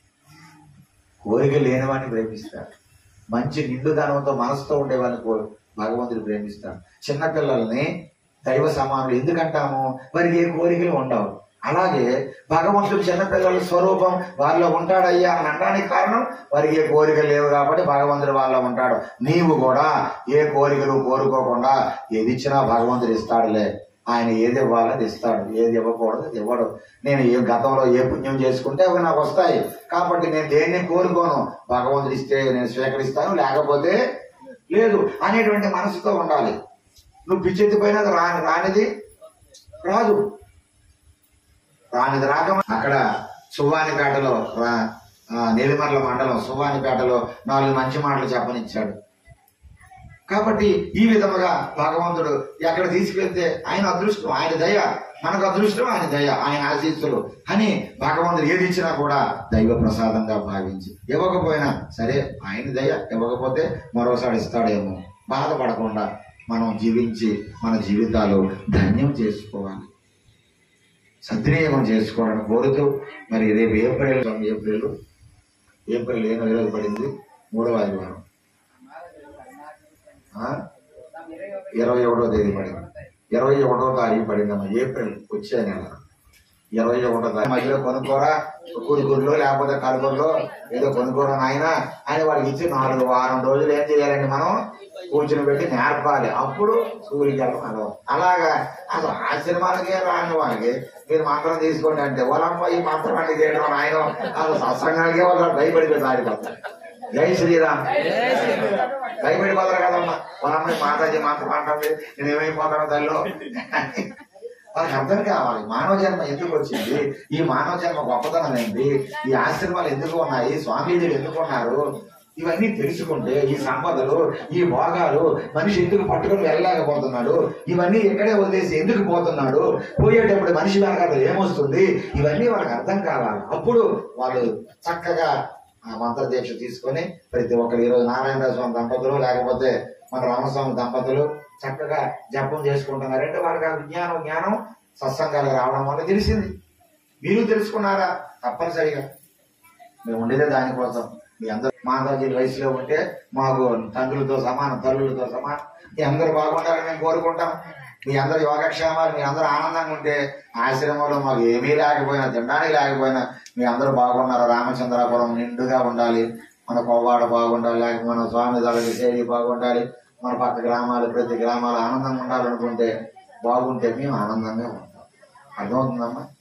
Speaker 3: కోరిక లేని వాడిని ప్రేమిస్తాడు మంచి నిండుదనంతో మనసుతో ఉండేవాడిని కో భగవంతుడు ప్రేమిస్తాడు చిన్నపిల్లల్ని దైవ సమానులు ఎందుకంటాము వారికి ఏ కోరికలు ఉండవు అలాగే భగవంతుడు చిన్నపిల్లల స్వరూపం వారిలో ఉంటాడయ్యా అని అనడానికి కారణం వారికి ఏ కోరికలు లేవు కాబట్టి భగవంతుడు వాళ్ళలో ఉంటాడు నీవు కూడా ఏ కోరికలు కోరుకోకుండా ఏది ఇచ్చినా భగవంతుడు ఇస్తాడులే ఆయన ఏది ఇవ్వాలో అది ఇస్తాడు ఏది ఇవ్వకూడదు అది ఇవ్వడు నేను ఏ గతంలో ఏ పుణ్యం చేసుకుంటే అవి నాకు వస్తాయి కాబట్టి నేను దేన్ని కోరుకోను భగవంతుడు ఇస్తే నేను స్వీకరిస్తాను లేకపోతే లేదు అనేటువంటి మనసుతో ఉండాలి నువ్వు పిచ్చెత్తిపోయినా అది రాని రానిది రాదు రానిది రాక అక్కడ సువ్వానిపేటలో రా- ఆ, నెల్లిమర్ల మండలం సువ్వానిపేటలో నాలుగు మంచి మాటలు చెప్పనిచ్చాడు కాబట్టి ఈ విధముగా భగవంతుడు ఎక్కడ తీసుకెళ్తే ఆయన అదృష్టం ఆయన దయ మనకు అదృష్టం ఆయన దయ ఆయన ఆశీస్సులు అని భగవంతుడు ఏది ఇచ్చినా కూడా దైవ ప్రసాదంగా భావించి ఇవ్వకపోయినా సరే ఆయన దయ ఇవ్వకపోతే మరోసారి ఇస్తాడేమో బాధపడకుండా మనం జీవించి మన జీవితాలు ధన్యం చేసుకోవాలి సద్వినియోగం చేసుకోవాలని కోరుతూ మరి రేపు ఏప్రిల్ ఏప్రిల్ ఏప్రిల్ ఏ నెల రోజు పడింది మూడవ ఆదివారం ఆ? ఇరవై ఒకటో తేదీ పడింది ఇరవై ఒకటో తారీఖు పడిందమ్మా ఏప్రిల్ వచ్చే నెల ఇరవై ఒకటో తారీఖు మధ్యలో కొనుక్కోరా కురుకురులో లేకపోతే కలుగురులో ఏదో కొనుక్కోరా నాయన అని వాళ్ళకి ఇచ్చి నాలుగు వారం రోజులు ఏం చేయాలండి మనం కూర్చుని పెట్టి నేర్పాలి అప్పుడు సూర్యజలం అలవాటు అలాగా అసలు ఆశ్రమాలకే రాని వాళ్ళకి మీరు మంత్రం తీసుకోండి అంటే వాళ్ళమ్మ ఈ మంత్రం అంటే చేయడం ఆయన అసలు సత్సంగానికే వాళ్ళు భయపడిపోయి దారిపోతారు జై శ్రీరామ్ భయపడిపోతారు కదమ్మా వాళ్ళమ్మ మాతాజీ మంత్రం అంటుంది నేను ఏమైపోతాను తల్లిలో వాళ్ళకి అర్థం కావాలి మానవ జన్మ ఎందుకు వచ్చింది ఈ మానవ జన్మ గొప్పతనం ఏంటి ఈ ఆశ్రమాలు ఎందుకు ఉన్నాయి స్వామీజీలు ఎందుకు ఉన్నారు ఇవన్నీ తెలుసుకుంటే ఈ సంపదలు ఈ భోగాలు మనిషి ఎందుకు పట్టుకొని వెళ్ళలేకపోతున్నాడు ఇవన్నీ ఎక్కడే వదిలేసి ఎందుకు పోతున్నాడు పోయేటప్పుడు మనిషి వెనకాల ఏమొస్తుంది ఇవన్నీ వాళ్ళకి అర్థం కావాలి అప్పుడు వాళ్ళు చక్కగా ఆ మంత్ర దీక్ష తీసుకొని ప్రతి ఒక్కరు ఈరోజు నారాయణ స్వామి దంపతులు లేకపోతే మన రామస్వామి దంపతులు చక్కగా జపం చేసుకుంటున్నారంటే వాళ్ళకి ఆ విజ్ఞానం జ్ఞానం సత్సంగాలకు రావడం వల్ల తెలిసింది మీరు తెలుసుకున్నారా తప్పనిసరిగా మేము ఉండేదే దానికోసం మీ అందరూ మాతాజీ వయసులో ఉంటే మాకు తండ్రులతో సమానం తల్లులతో సమానం మీ అందరూ బాగుండాలని మేము కోరుకుంటాం మీ అందరు యోగక్షేమాలు మీ అందరూ ఆనందంగా ఉంటే ఆశ్రమంలో మాకు ఏమీ లేకపోయినా తినడానికి లేకపోయినా మీ అందరూ బాగున్నారు రామచంద్రాపురం నిండుగా ఉండాలి మన కొవ్వాడ బాగుండాలి లేకపోతే మన స్వామి దళకి శైలి బాగుండాలి మన పక్క గ్రామాలు ప్రతి గ్రామాలు ఆనందంగా ఉండాలనుకుంటే బాగుంటే మేము ఆనందంగా ఉంటాం అర్థమవుతుందమ్మా